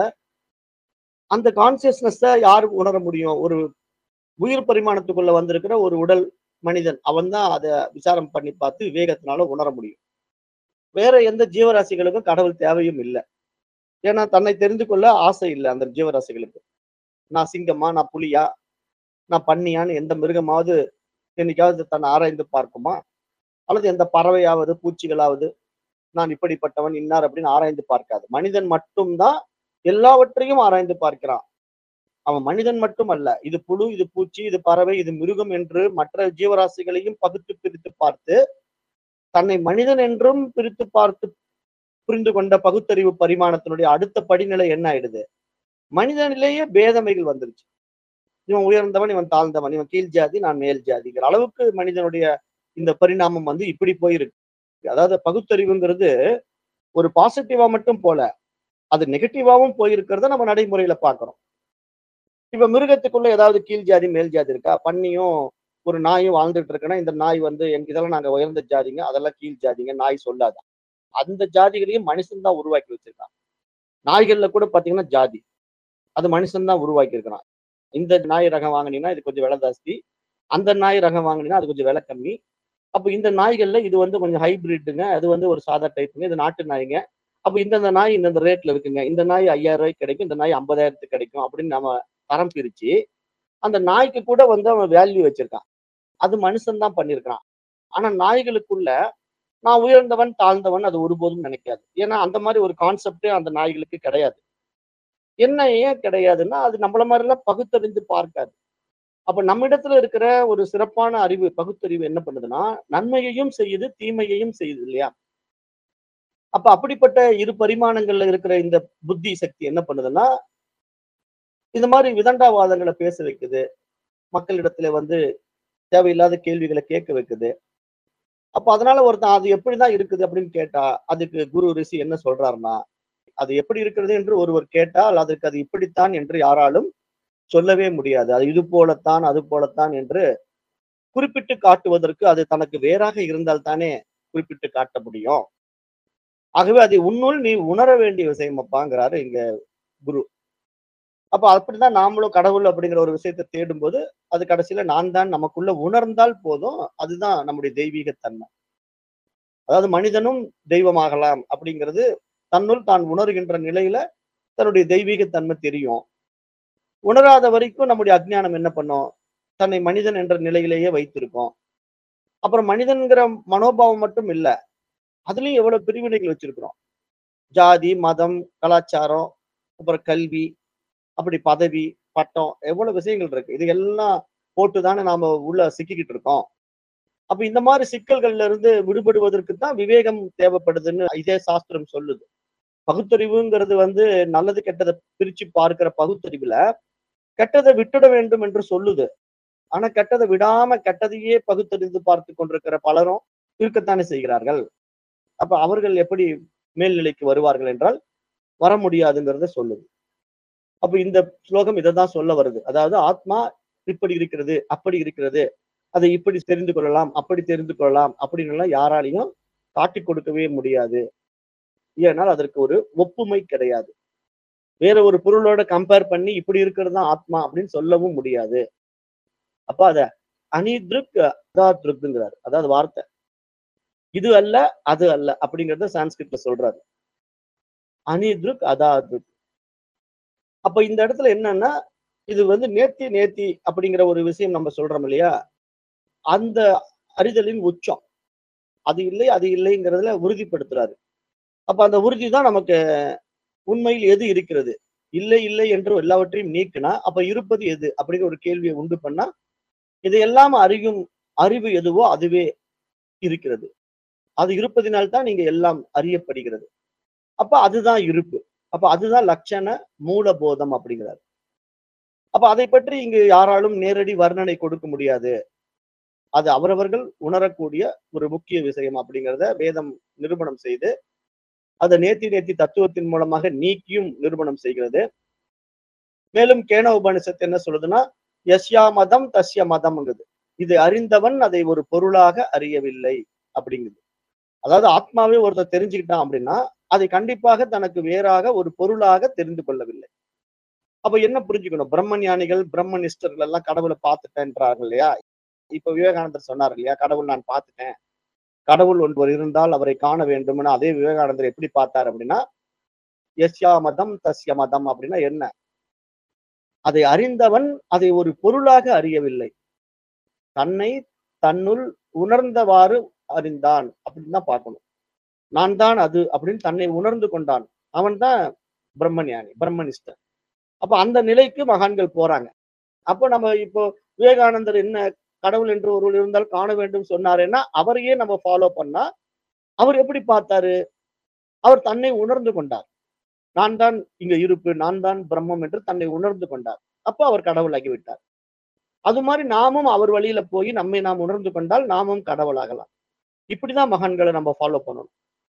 அந்த கான்சியஸ்னஸ யாரு உணர முடியும் ஒரு உயிர் பரிமாணத்துக்குள்ள வந்திருக்கிற ஒரு உடல் மனிதன் அவன் தான் அதை விசாரம் பண்ணி பார்த்து விவேகத்தினால உணர முடியும் வேற எந்த ஜீவராசிகளுக்கும் கடவுள் தேவையும் இல்லை ஏன்னா தன்னை தெரிந்து கொள்ள ஆசை இல்லை அந்த ஜீவராசிகளுக்கு நான் சிங்கமா நான் புலியா நான் பன்னியான்னு எந்த மிருகமாவது என்னைக்காவது தன்னை ஆராய்ந்து பார்க்குமா அல்லது எந்த பறவையாவது பூச்சிகளாவது நான் இப்படிப்பட்டவன் இன்னார் அப்படின்னு ஆராய்ந்து பார்க்காது மனிதன் மட்டும்தான் எல்லாவற்றையும் ஆராய்ந்து பார்க்கிறான் அவன் மனிதன் மட்டும் அல்ல இது புழு இது பூச்சி இது பறவை இது மிருகம் என்று மற்ற ஜீவராசிகளையும் பகுத்து பிரித்து பார்த்து தன்னை மனிதன் என்றும் பிரித்து பார்த்து புரிந்து கொண்ட பகுத்தறிவு பரிமாணத்தினுடைய அடுத்த படிநிலை என்ன ஆயிடுது மனிதனிலேயே பேதமைகள் வந்துருச்சு இவன் உயர்ந்தவன் இவன் தாழ்ந்தவன் இவன் கீழ் ஜாதி நான் மேல் ஜாதிங்கிற அளவுக்கு மனிதனுடைய இந்த பரிணாமம் வந்து இப்படி போயிருக்கு அதாவது பகுத்தறிவுங்கிறது ஒரு பாசிட்டிவா மட்டும் போல அது நெகட்டிவாவும் போயிருக்கிறத நம்ம நடைமுறையில பாக்குறோம் இப்ப மிருகத்துக்குள்ள ஏதாவது கீழ் ஜாதி மேல் ஜாதி இருக்கா பன்னியும் ஒரு நாயும் வாழ்ந்துட்டு இருக்குன்னா இந்த நாய் வந்து எங்க இதெல்லாம் நாங்க உயர்ந்த ஜாதிங்க அதெல்லாம் கீழ் ஜாதிங்க நாய் சொல்லாது அந்த ஜாதிகளையும் மனுஷன் தான் உருவாக்கி வச்சிருக்கான் நாய்கள்ல கூட பாத்தீங்கன்னா ஜாதி அது மனுஷன் தான் உருவாக்கி இருக்கிறான் இந்த நாய் ரகம் வாங்கினீங்கன்னா இது கொஞ்சம் விலை ஜாஸ்தி அந்த நாய் ரகம் வாங்கினீங்கன்னா அது கொஞ்சம் விலை கம்மி அப்போ இந்த நாய்கள்ல இது வந்து கொஞ்சம் ஹைபிரிட்டுங்க அது வந்து ஒரு சாதா டைப்புங்க இது நாட்டு நாய்ங்க அப்போ இந்தந்த நாய் இந்தந்த ரேட்ல இருக்குங்க இந்த நாய் ஐயாயிரம் ரூபாய்க்கு கிடைக்கும் இந்த நாய் ஐம்பதாயிரத்துக்கு கிடைக்கும் அப்படின்னு நம்ம தரம் பிரிச்சு அந்த நாய்க்கு கூட வந்து அவன் வேல்யூ வச்சிருக்கான் அது மனுஷன் தான் பண்ணியிருக்கான் ஆனா நாய்களுக்குள்ள நான் உயர்ந்தவன் தாழ்ந்தவன் அது ஒருபோதும் நினைக்காது ஏன்னா அந்த மாதிரி ஒரு கான்செப்டே அந்த நாய்களுக்கு கிடையாது என்ன ஏன் கிடையாதுன்னா அது நம்மள மாதிரி எல்லாம் பகுத்தறிந்து பார்க்காது அப்ப நம்மிடத்துல இருக்கிற ஒரு சிறப்பான அறிவு பகுத்தறிவு என்ன பண்ணுதுன்னா நன்மையையும் செய்யுது தீமையையும் செய்யுது இல்லையா அப்ப அப்படிப்பட்ட இரு பரிமாணங்கள்ல இருக்கிற இந்த புத்தி சக்தி என்ன பண்ணுதுன்னா இந்த மாதிரி விதண்டாவாதங்களை பேச வைக்குது மக்களிடத்துல வந்து தேவையில்லாத கேள்விகளை கேட்க வைக்குது அப்ப அதனால ஒருத்தன் அது எப்படிதான் இருக்குது அப்படின்னு கேட்டா அதுக்கு குரு ரிஷி என்ன சொல்றாருன்னா அது எப்படி இருக்கிறது என்று ஒருவர் கேட்டால் அதற்கு அது இப்படித்தான் என்று யாராலும் சொல்லவே முடியாது அது இது போலத்தான் அது போலத்தான் என்று குறிப்பிட்டு காட்டுவதற்கு அது தனக்கு வேறாக இருந்தால் தானே குறிப்பிட்டு காட்ட முடியும் ஆகவே அதை உன்னுள் நீ உணர வேண்டிய விஷயம் அப்பாங்கிறாரு இங்க குரு அப்ப அப்படிதான் நாமளும் கடவுள் அப்படிங்கிற ஒரு விஷயத்தை தேடும்போது அது கடைசியில நான் தான் நமக்குள்ள உணர்ந்தால் போதும் அதுதான் நம்முடைய தெய்வீகத்தன்மை அதாவது மனிதனும் தெய்வமாகலாம் அப்படிங்கிறது தன்னுள் தான் உணர்கின்ற நிலையில தன்னுடைய தெய்வீகத்தன்மை தெரியும் உணராத வரைக்கும் நம்முடைய அஜ்ஞானம் என்ன பண்ணும் தன்னை மனிதன் என்ற நிலையிலேயே வைத்திருக்கோம் அப்புறம் மனிதன்கிற மனோபாவம் மட்டும் இல்ல அதுலயும் எவ்வளவு பிரிவினைகள் வச்சிருக்கிறோம் ஜாதி மதம் கலாச்சாரம் அப்புறம் கல்வி அப்படி பதவி பட்டம் எவ்வளவு விஷயங்கள் இருக்கு இது எல்லாம் போட்டு தானே நாம உள்ள சிக்கிக்கிட்டு இருக்கோம் அப்ப இந்த மாதிரி சிக்கல்கள்ல இருந்து விடுபடுவதற்கு தான் விவேகம் தேவைப்படுதுன்னு இதே சாஸ்திரம் சொல்லுது பகுத்தறிவுங்கிறது வந்து நல்லது கெட்டதை பிரிச்சு பார்க்கிற பகுத்தறிவுல கெட்டதை விட்டுட வேண்டும் என்று சொல்லுது ஆனா கெட்டதை விடாம கெட்டதையே பகுத்தறிந்து பார்த்து கொண்டிருக்கிற பலரும் இருக்கத்தானே செய்கிறார்கள் அப்ப அவர்கள் எப்படி மேல்நிலைக்கு வருவார்கள் என்றால் வர முடியாதுங்கிறத சொல்லுது அப்ப இந்த ஸ்லோகம் இதை தான் சொல்ல வருது அதாவது ஆத்மா இப்படி இருக்கிறது அப்படி இருக்கிறது அதை இப்படி தெரிந்து கொள்ளலாம் அப்படி தெரிந்து கொள்ளலாம் அப்படின்னு எல்லாம் யாராலையும் காட்டி கொடுக்கவே முடியாது ஏனால் அதற்கு ஒரு ஒப்புமை கிடையாது வேற ஒரு பொருளோட கம்பேர் பண்ணி இப்படி இருக்கிறது தான் ஆத்மா அப்படின்னு சொல்லவும் முடியாது அப்ப அத அனித்ருக் அதாத்ருக்குங்கிறாரு அதாவது வார்த்தை இது அல்ல அது அல்ல அப்படிங்கறத சான்ஸ்கிரிட்ல சொல்றாரு அனித்ருக் அதாத்ருக் அப்ப இந்த இடத்துல என்னன்னா இது வந்து நேர்த்தி நேர்த்தி அப்படிங்கிற ஒரு விஷயம் நம்ம சொல்றோம் இல்லையா அந்த அறிதலின் உச்சம் அது இல்லை அது இல்லைங்கிறதுல உறுதிப்படுத்துறாரு அப்ப அந்த உறுதி தான் நமக்கு உண்மையில் எது இருக்கிறது இல்லை இல்லை என்று எல்லாவற்றையும் நீக்கினா அப்ப இருப்பது எது அப்படிங்கிற ஒரு கேள்வியை உண்டு பண்ணா இதையெல்லாம் அறியும் அறிவு எதுவோ அதுவே இருக்கிறது அது இருப்பதினால்தான் நீங்க எல்லாம் அறியப்படுகிறது அப்ப அதுதான் இருப்பு அப்ப அதுதான் லட்சண மூலபோதம் அப்படிங்கிறார் அப்ப அதை பற்றி இங்கு யாராலும் நேரடி வர்ணனை கொடுக்க முடியாது அது அவரவர்கள் உணரக்கூடிய ஒரு முக்கிய விஷயம் அப்படிங்கிறத வேதம் நிரூபணம் செய்து அதை நேத்தி நேத்தி தத்துவத்தின் மூலமாக நீக்கியும் நிரூபணம் செய்கிறது மேலும் கேன உபனிஷத்து என்ன சொல்லுதுன்னா யஸ்யா மதம் தஸ்ய மதம்ங்கிறது இது அறிந்தவன் அதை ஒரு பொருளாக அறியவில்லை அப்படிங்குது அதாவது ஆத்மாவே ஒருத்தர் தெரிஞ்சுக்கிட்டான் அப்படின்னா அதை கண்டிப்பாக தனக்கு வேறாக ஒரு பொருளாக தெரிந்து கொள்ளவில்லை அப்ப என்ன புரிஞ்சுக்கணும் பிரம்ம ஞானிகள் பிரம்மனிஷ்டர்கள் எல்லாம் கடவுளை பார்த்துட்டேன்றார்கள் இல்லையா இப்ப விவேகானந்தர் சொன்னார் இல்லையா கடவுள் நான் பார்த்துட்டேன் கடவுள் ஒருவர் இருந்தால் அவரை காண வேண்டும்னு அதே விவேகானந்தர் எப்படி பார்த்தார் அப்படின்னா எஸ்யா மதம் தஸ்ய மதம் அப்படின்னா என்ன அதை அறிந்தவன் அதை ஒரு பொருளாக அறியவில்லை தன்னை தன்னுள் உணர்ந்தவாறு அறிந்தான் அப்படின்னு தான் பார்க்கணும் நான் தான் அது அப்படின்னு தன்னை உணர்ந்து கொண்டான் அவன் தான் பிரம்மஞானி பிரம்மனிஷ்டன் அப்ப அந்த நிலைக்கு மகான்கள் போறாங்க அப்ப நம்ம இப்போ விவேகானந்தர் என்ன கடவுள் என்று ஒருவர் இருந்தால் காண வேண்டும் சொன்னாருன்னா அவரையே நம்ம ஃபாலோ பண்ணா அவர் எப்படி பார்த்தாரு அவர் தன்னை உணர்ந்து கொண்டார் நான் தான் இங்க இருப்பு நான் தான் பிரம்மம் என்று தன்னை உணர்ந்து கொண்டார் அப்போ அவர் கடவுளாகி விட்டார் அது மாதிரி நாமும் அவர் வழியில போய் நம்மை நாம் உணர்ந்து கொண்டால் நாமும் கடவுளாகலாம் இப்படிதான் மகான்களை நம்ம ஃபாலோ பண்ணணும்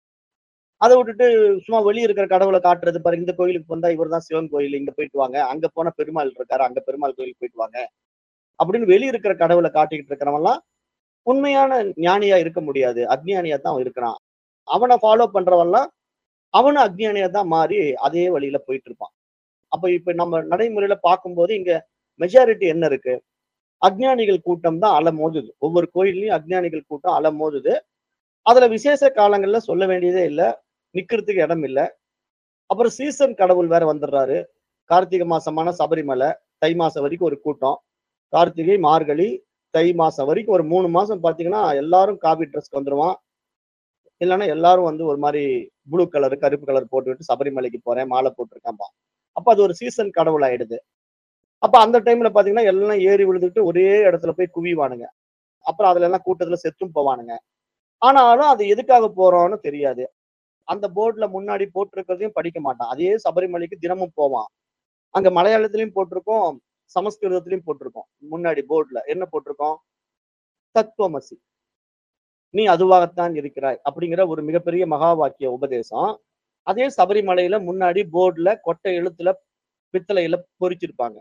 அதை விட்டுட்டு சும்மா வெளியே இருக்கிற கடவுளை காட்டுறது பாருங்க இந்த கோயிலுக்கு வந்தா இவர் தான் சிவன் கோயில் இங்க போயிட்டு வாங்க அங்க போனா பெருமாள் இருக்காரு அங்க பெருமாள் கோயிலுக்கு போயிட்டு வாங்க அப்படின்னு வெளியே இருக்கிற கடவுளை காட்டிக்கிட்டு இருக்கிறவன்லாம் உண்மையான ஞானியா இருக்க முடியாது அக்ஞானியா தான் அவன் இருக்கிறான் அவனை ஃபாலோ பண்றவன்லாம் அவனும் அக்ஞானியா தான் மாறி அதே வழியில போயிட்டு இருப்பான் அப்ப இப்ப நம்ம நடைமுறையில பார்க்கும்போது இங்க மெஜாரிட்டி என்ன இருக்கு அக்ஞானிகள் கூட்டம் தான் அலை மோதுது ஒவ்வொரு கோயில்லையும் அக்ஞானிகள் கூட்டம் அலை மோதுது அதுல விசேஷ காலங்கள்ல சொல்ல வேண்டியதே இல்லை நிக்கிறதுக்கு இடம் இல்லை அப்புறம் சீசன் கடவுள் வேற வந்துடுறாரு கார்த்திகை மாசமான சபரிமலை தை மாசம் வரைக்கும் ஒரு கூட்டம் கார்த்திகை மார்கழி தை மாசம் வரைக்கும் ஒரு மூணு மாசம் பாத்தீங்கன்னா எல்லாரும் காபி ட்ரெஸ்க்கு வந்துருவான் இல்லைன்னா எல்லாரும் வந்து ஒரு மாதிரி ப்ளூ கலர் கருப்பு கலர் போட்டுவிட்டு சபரிமலைக்கு போறேன் மாலை போட்டிருக்காம்பா அப்ப அது ஒரு சீசன் கடவுள் ஆயிடுது அப்ப அந்த டைம்ல பாத்தீங்கன்னா எல்லாம் ஏறி விழுந்துட்டு ஒரே இடத்துல போய் குவிவானுங்க அப்புறம் அதுல எல்லாம் கூட்டத்துல செத்தும் போவானுங்க ஆனாலும் அது எதுக்காக போறோம்னு தெரியாது அந்த போர்டுல முன்னாடி போட்டிருக்கிறதையும் படிக்க மாட்டான் அதே சபரிமலைக்கு தினமும் போவான் அங்க மலையாளத்திலயும் போட்டிருக்கோம் சமஸ்கிருதத்திலயும் போட்டிருக்கோம் முன்னாடி போர்டுல என்ன போட்டிருக்கோம் தத்துவமசி நீ அதுவாகத்தான் இருக்கிறாய் அப்படிங்கிற ஒரு மிகப்பெரிய மகா வாக்கிய உபதேசம் அதே சபரிமலையில முன்னாடி போர்டுல கொட்டை எழுத்துல பித்தளையில பொறிச்சிருப்பாங்க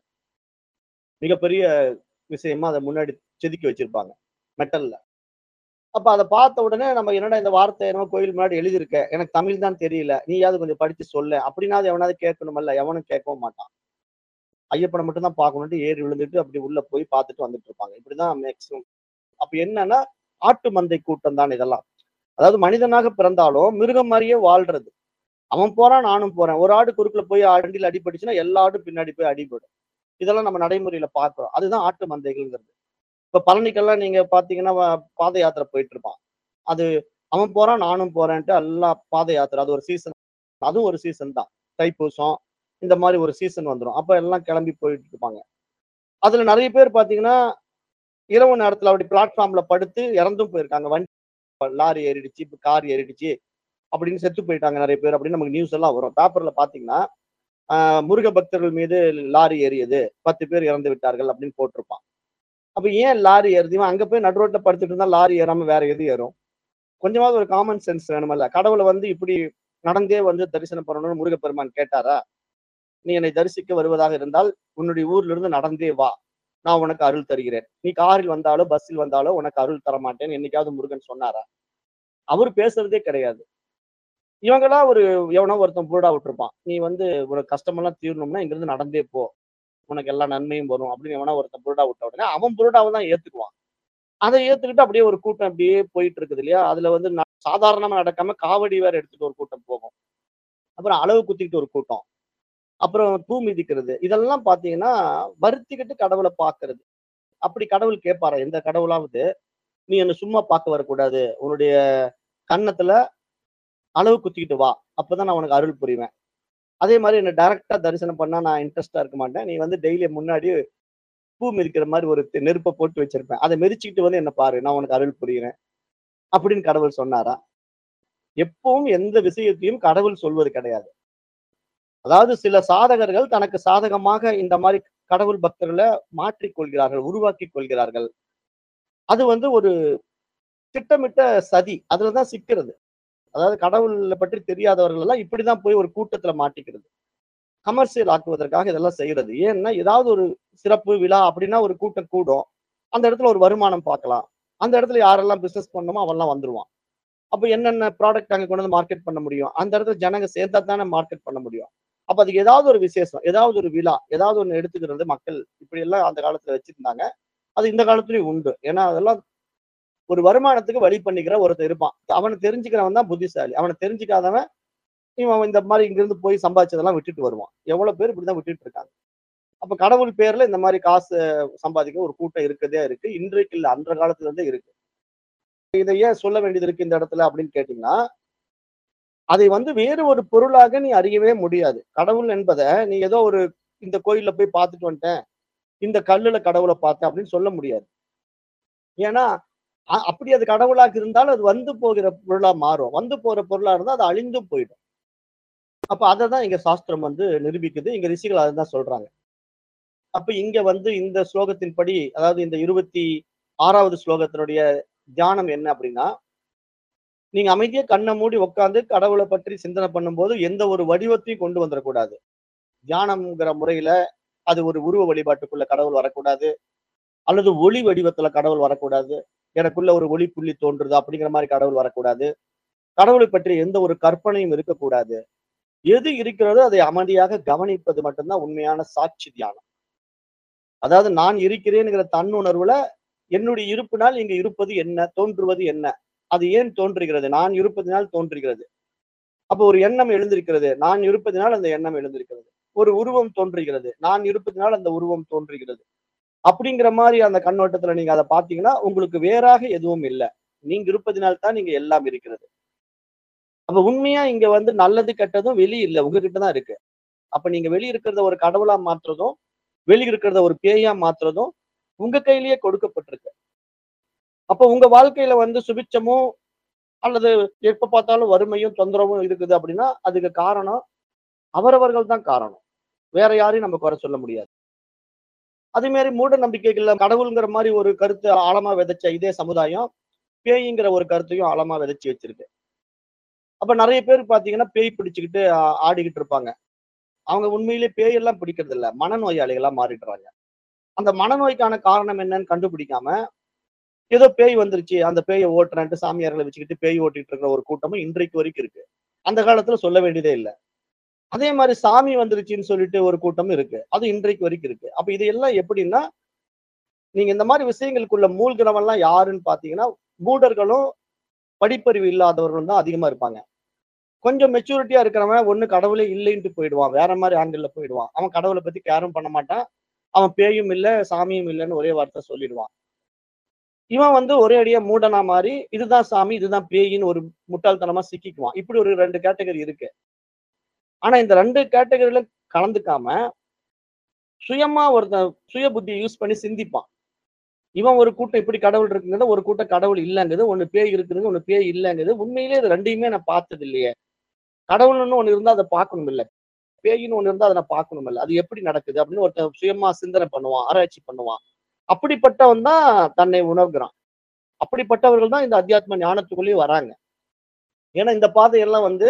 மிகப்பெரிய விஷயமா அதை முன்னாடி செதுக்கி வச்சிருப்பாங்க மெட்டல்ல அப்ப அதை பார்த்த உடனே நம்ம என்னடா இந்த வார்த்தை என்னமோ கோயில் முன்னாடி எழுதியிருக்க எனக்கு தமிழ் தான் தெரியல நீயாவது கொஞ்சம் படிச்சு சொல்ல அப்படின்னாவது எவனாவது கேட்கணுமல்ல எவனும் கேட்கவும் மாட்டான் ஐயப்பனை மட்டும் தான் பார்க்கணும்ட்டு ஏறி விழுந்துட்டு அப்படி உள்ள போய் பார்த்துட்டு வந்துட்டு இருப்பாங்க இப்படிதான் மேக்சிமம் அப்ப என்னன்னா ஆட்டு மந்தை கூட்டம் தான் இதெல்லாம் அதாவது மனிதனாக பிறந்தாலும் மிருகம் மாதிரியே வாழ்றது அவன் போறான் நானும் போறேன் ஒரு ஆடு குறுக்குல போய் அடியில் அடிபட்டுச்சுன்னா எல்லா ஆடும் பின்னாடி போய் அடிபடும் இதெல்லாம் நம்ம நடைமுறையில பார்க்கிறோம் அதுதான் ஆட்டு மந்தைகள்ங்கிறது இப்ப பழனிக்கெல்லாம் நீங்க பாத்தீங்கன்னா வ- பாத யாத்திரை போயிட்டு இருப்பான் அது அவன் போறான் நானும் போறேன்ட்டு எல்லாம் பாத யாத்திரை அது ஒரு சீசன் அதுவும் ஒரு சீசன் தான் தைப்பூசம் இந்த மாதிரி ஒரு சீசன் வந்துடும் அப்ப எல்லாம் கிளம்பி போயிட்டு இருப்பாங்க அதுல நிறைய பேர் பாத்தீங்கன்னா இரவு நேரத்துல அப்படி பிளாட்ஃபார்ம்ல படுத்து இறந்தும் போயிருக்காங்க வண்டி லாரி ஏறிடுச்சு இப்ப கார் ஏறிடுச்சு அப்படின்னு செத்து போயிட்டாங்க நிறைய பேர் அப்படின்னு நமக்கு நியூஸ் எல்லாம் வரும் பேப்பர்ல பாத்தீங்கன்னா ஆஹ் முருக பக்தர்கள் மீது லாரி ஏறியது பத்து பேர் இறந்து விட்டார்கள் அப்படின்னு போட்டிருப்பான் அப்ப ஏன் லாரி ஏறுது இவன் அங்க போய் நடு ரோட்ல படுத்துட்டு இருந்தா லாரி ஏறாம வேற எது ஏறும் கொஞ்சமாவது ஒரு காமன் சென்ஸ் வேணுமல்ல கடவுளை வந்து இப்படி நடந்தே வந்து தரிசனம் பண்ணணும்னு முருகப்பெருமான் கேட்டாரா நீ என்னை தரிசிக்க வருவதாக இருந்தால் உன்னுடைய ஊர்ல இருந்து நடந்தே வா நான் உனக்கு அருள் தருகிறேன் நீ காரில் வந்தாலோ பஸ்ஸில் வந்தாலோ உனக்கு அருள் தர மாட்டேன் என்னைக்காவது முருகன் சொன்னாரா அவர் பேசுறதே கிடையாது இவங்களா ஒரு எவனோ ஒருத்தன் புருடா விட்டுருப்பான் நீ வந்து உனக்கு கஷ்டமெல்லாம் தீரணும்னா இங்கிருந்து நடந்தே போ உனக்கு எல்லா நன்மையும் வரும் அப்படின்னு எவனா ஒருத்தன் புருடா விட்ட உடனே அவன் புருடாவை தான் ஏத்துக்குவான் அதை ஏத்துக்கிட்டு அப்படியே ஒரு கூட்டம் அப்படியே போயிட்டு இருக்குது இல்லையா அதுல வந்து ந- சாதாரணமா நடக்காம காவடி வேற எடுத்துட்டு ஒரு கூட்டம் போகும் அப்புறம் அளவு குத்திக்கிட்டு ஒரு கூட்டம் அப்புறம் பூ மிதிக்கிறது இதெல்லாம் பாத்தீங்கன்னா வருத்திக்கிட்டு கடவுளை பார்க்கிறது அப்படி கடவுள் கேட்பாரா எந்த கடவுளாவது நீ என்ன சும்மா பார்க்க வரக்கூடாது உன்னுடைய கன்னத்துல அளவு குத்திக்கிட்டு வா அப்பதான் நான் உனக்கு அருள் புரிவேன் அதே மாதிரி என்ன டைரக்டா தரிசனம் பண்ணா நான் இன்ட்ரெஸ்டா இருக்க மாட்டேன் நீ வந்து டெய்லி முன்னாடி பூ மிதிக்கிற மாதிரி ஒரு தெ- நெருப்பை போட்டு வச்சிருப்பேன் அதை மிதிச்சுக்கிட்டு வந்து என்ன பாரு நான் உனக்கு அருள் புரிகிறேன் அப்படின்னு கடவுள் சொன்னாரா எப்பவும் எந்த விஷயத்தையும் கடவுள் சொல்வது கிடையாது அதாவது சில சாதகர்கள் தனக்கு சாதகமாக இந்த மாதிரி கடவுள் பக்தர்களை மாற்றிக் கொள்கிறார்கள் உருவாக்கி கொள்கிறார்கள் அது வந்து ஒரு திட்டமிட்ட சதி அதுலதான் சிக்கிறது அதாவது கடவுளை பற்றி தெரியாதவர்கள் எல்லாம் இப்படிதான் போய் ஒரு கூட்டத்துல மாட்டிக்கிறது கமர்ஷியல் ஆக்குவதற்காக இதெல்லாம் செய்யறது ஏன்னா ஏதாவது ஒரு சிறப்பு விழா அப்படின்னா ஒரு கூட்டம் கூடும் அந்த இடத்துல ஒரு வருமானம் பார்க்கலாம் அந்த இடத்துல யாரெல்லாம் பிசினஸ் பண்ணணுமோ அவெல்லாம் வந்துருவான் அப்ப என்னென்ன ப்ராடக்ட் அங்க கொண்டு வந்து மார்க்கெட் பண்ண முடியும் அந்த இடத்துல ஜனங்க சேர்ந்தா தானே மார்க்கெட் பண்ண முடியும் அப்ப அதுக்கு ஏதாவது ஒரு விசேஷம் ஏதாவது ஒரு விழா ஏதாவது ஒண்ணு எடுத்துக்கிறது மக்கள் இப்படி எல்லாம் அந்த காலத்துல வச்சிருந்தாங்க அது இந்த காலத்துலயும் உண்டு ஏன்னா அதெல்லாம் ஒரு வருமானத்துக்கு வழி பண்ணிக்கிற ஒருத்தன் இருப்பான் அவனை தெரிஞ்சுக்கிறவன் தான் புத்திசாலி அவனை தெரிஞ்சுக்காதவன் இவன் இந்த மாதிரி இங்கிருந்து போய் சம்பாதிச்சதெல்லாம் விட்டுட்டு வருவான் எவ்வளவு பேர் இப்படிதான் விட்டுட்டு இருக்காங்க அப்ப கடவுள் பேர்ல இந்த மாதிரி காசு சம்பாதிக்க ஒரு கூட்டம் இருக்கதே இருக்கு இன்றைக்கு இல்ல அன்ற காலத்துல இருந்தே இருக்கு இதை ஏன் சொல்ல வேண்டியது இருக்கு இந்த இடத்துல அப்படின்னு கேட்டீங்கன்னா அதை வந்து வேறு ஒரு பொருளாக நீ அறியவே முடியாது கடவுள் என்பதை நீ ஏதோ ஒரு இந்த கோயில்ல போய் பார்த்துட்டு வந்துட்டேன் இந்த கல்லுல கடவுளை பார்த்தேன் அப்படின்னு சொல்ல முடியாது ஏன்னா அ- அப்படி அது கடவுளாக இருந்தாலும் அது வந்து போகிற பொருளா மாறும் வந்து போற பொருளா இருந்தா அது அழிந்தும் போயிடும் அப்ப அதை தான் இங்க சாஸ்திரம் வந்து நிரூபிக்குது இங்க ரிஷிகள் அதை தான் சொல்றாங்க அப்ப இங்க வந்து இந்த ஸ்லோகத்தின்படி அதாவது இந்த இருபத்தி ஆறாவது ஸ்லோகத்தினுடைய தியானம் என்ன அப்படின்னா நீங்க அமைதியா கண்ணை மூடி உட்காந்து கடவுளை பற்றி சிந்தனை பண்ணும்போது எந்த ஒரு வடிவத்தையும் கொண்டு வந்துடக்கூடாது தியானம்ங்கிற முறையில அது ஒரு உருவ வழிபாட்டுக்குள்ள கடவுள் வரக்கூடாது அல்லது ஒளி வடிவத்துல கடவுள் வரக்கூடாது எனக்குள்ள ஒரு ஒளி புள்ளி தோன்றுது அப்படிங்கிற மாதிரி கடவுள் வரக்கூடாது கடவுளை பற்றி எந்த ஒரு கற்பனையும் இருக்கக்கூடாது எது இருக்கிறதோ அதை அமைதியாக கவனிப்பது மட்டும்தான் உண்மையான சாட்சி தியானம் அதாவது நான் இருக்கிறேன்ங்கிற தன்னுணர்வுல என்னுடைய இருப்பினால் இங்க இருப்பது என்ன தோன்றுவது என்ன அது ஏன் தோன்றுகிறது நான் இருப்பதினால் தோன்றுகிறது அப்போ ஒரு எண்ணம் எழுந்திருக்கிறது நான் இருப்பதினால் அந்த எண்ணம் எழுந்திருக்கிறது ஒரு உருவம் தோன்றுகிறது நான் இருப்பதினால் அந்த உருவம் தோன்றுகிறது அப்படிங்கிற மாதிரி அந்த கண்ணோட்டத்துல நீங்க அதை பார்த்தீங்கன்னா உங்களுக்கு வேறாக எதுவும் இல்லை நீங்க இருப்பதினால் தான் நீங்க எல்லாம் இருக்கிறது அப்ப உண்மையா இங்க வந்து நல்லது கெட்டதும் வெளி இல்லை உங்ககிட்ட தான் இருக்கு அப்ப நீங்க வெளி இருக்கிறத ஒரு கடவுளா மாற்றுறதும் வெளி இருக்கிறத ஒரு பேயா மாற்றுறதும் உங்க கையிலேயே கொடுக்கப்பட்டிருக்கு அப்ப உங்க வாழ்க்கையில வந்து சுபிச்சமும் அல்லது எப்ப பார்த்தாலும் வறுமையும் தொந்தரவும் இருக்குது அப்படின்னா அதுக்கு காரணம் அவரவர்கள் தான் காரணம் வேற யாரையும் நம்ம குறை சொல்ல முடியாது அதே மாதிரி மூட நம்பிக்கைகள்ல கடவுளுங்கிற மாதிரி ஒரு கருத்து ஆழமா விதைச்ச இதே சமுதாயம் பேய்ங்கிற ஒரு கருத்தையும் ஆழமா விதைச்சு வச்சிருக்கு அப்ப நிறைய பேர் பாத்தீங்கன்னா பேய் பிடிச்சுக்கிட்டு ஆ- ஆடிக்கிட்டு இருப்பாங்க அவங்க உண்மையிலேயே பேயெல்லாம் பிடிக்கிறது இல்ல மனநோயாளிகளா மாறிடுறாங்க அந்த மனநோய்க்கான காரணம் என்னன்னு கண்டுபிடிக்காம ஏதோ பேய் வந்துருச்சு அந்த பேயை ஓட்டுறேன்ட்டு சாமியார்களை வச்சுக்கிட்டு பேய் ஓட்டிட்டு இருக்கிற ஒரு கூட்டமும் இன்றைக்கு வரைக்கும் இருக்கு அந்த காலத்துல சொல்ல வேண்டியதே இல்லை அதே மாதிரி சாமி வந்துருச்சுன்னு சொல்லிட்டு ஒரு கூட்டமும் இருக்கு அது இன்றைக்கு வரைக்கும் இருக்கு அப்ப இது எல்லாம் எப்படின்னா நீங்க இந்த மாதிரி விஷயங்களுக்குள்ள மூழ்கிறவன்லாம் யாருன்னு பாத்தீங்கன்னா மூடர்களும் படிப்பறிவு இல்லாதவர்களும் தான் அதிகமா இருப்பாங்க கொஞ்சம் மெச்சூரிட்டியா இருக்கிறவன் ஒண்ணு கடவுளே இல்லைன்ட்டு போயிடுவான் வேற மாதிரி ஆங்கிள் போயிடுவான் அவன் கடவுளை பத்தி கேரும் பண்ண மாட்டான் அவன் பேயும் இல்ல சாமியும் இல்லைன்னு ஒரே வார்த்தை சொல்லிடுவான் இவன் வந்து ஒரே அடியா மூடனா மாதிரி இதுதான் சாமி இதுதான் பேயின்னு ஒரு முட்டாள்தனமா சிக்கிக்குவான் இப்படி ஒரு ரெண்டு கேட்டகரி இருக்கு ஆனா இந்த ரெண்டு கேட்டகரியில கலந்துக்காம சுயமா ஒருத்தன் சுய புத்தியை யூஸ் பண்ணி சிந்திப்பான் இவன் ஒரு கூட்டம் இப்படி கடவுள் இருக்குங்கிறது ஒரு கூட்டம் கடவுள் இல்லைங்குது ஒண்ணு பேய் இருக்குதுங்க ஒண்ணு பேய் இல்லைங்குது உண்மையிலே இது ரெண்டையுமே நான் பார்த்தது இல்லையே கடவுள்னு ஒண்ணு இருந்தா அதை பார்க்கணும் இல்ல பேயின்னு ஒண்ணு இருந்தா அதை நான் பார்க்கணும் இல்ல அது எப்படி நடக்குது அப்படின்னு ஒருத்தன் சுயமா சிந்தனை பண்ணுவான் ஆராய்ச்சி பண்ணுவான் அப்படிப்பட்டவன் தான் தன்னை உணர்கிறான் அப்படிப்பட்டவர்கள் தான் இந்த அத்தியாத்ம ஞானத்துக்குள்ளேயே வராங்க ஏன்னா இந்த பாதையெல்லாம் வந்து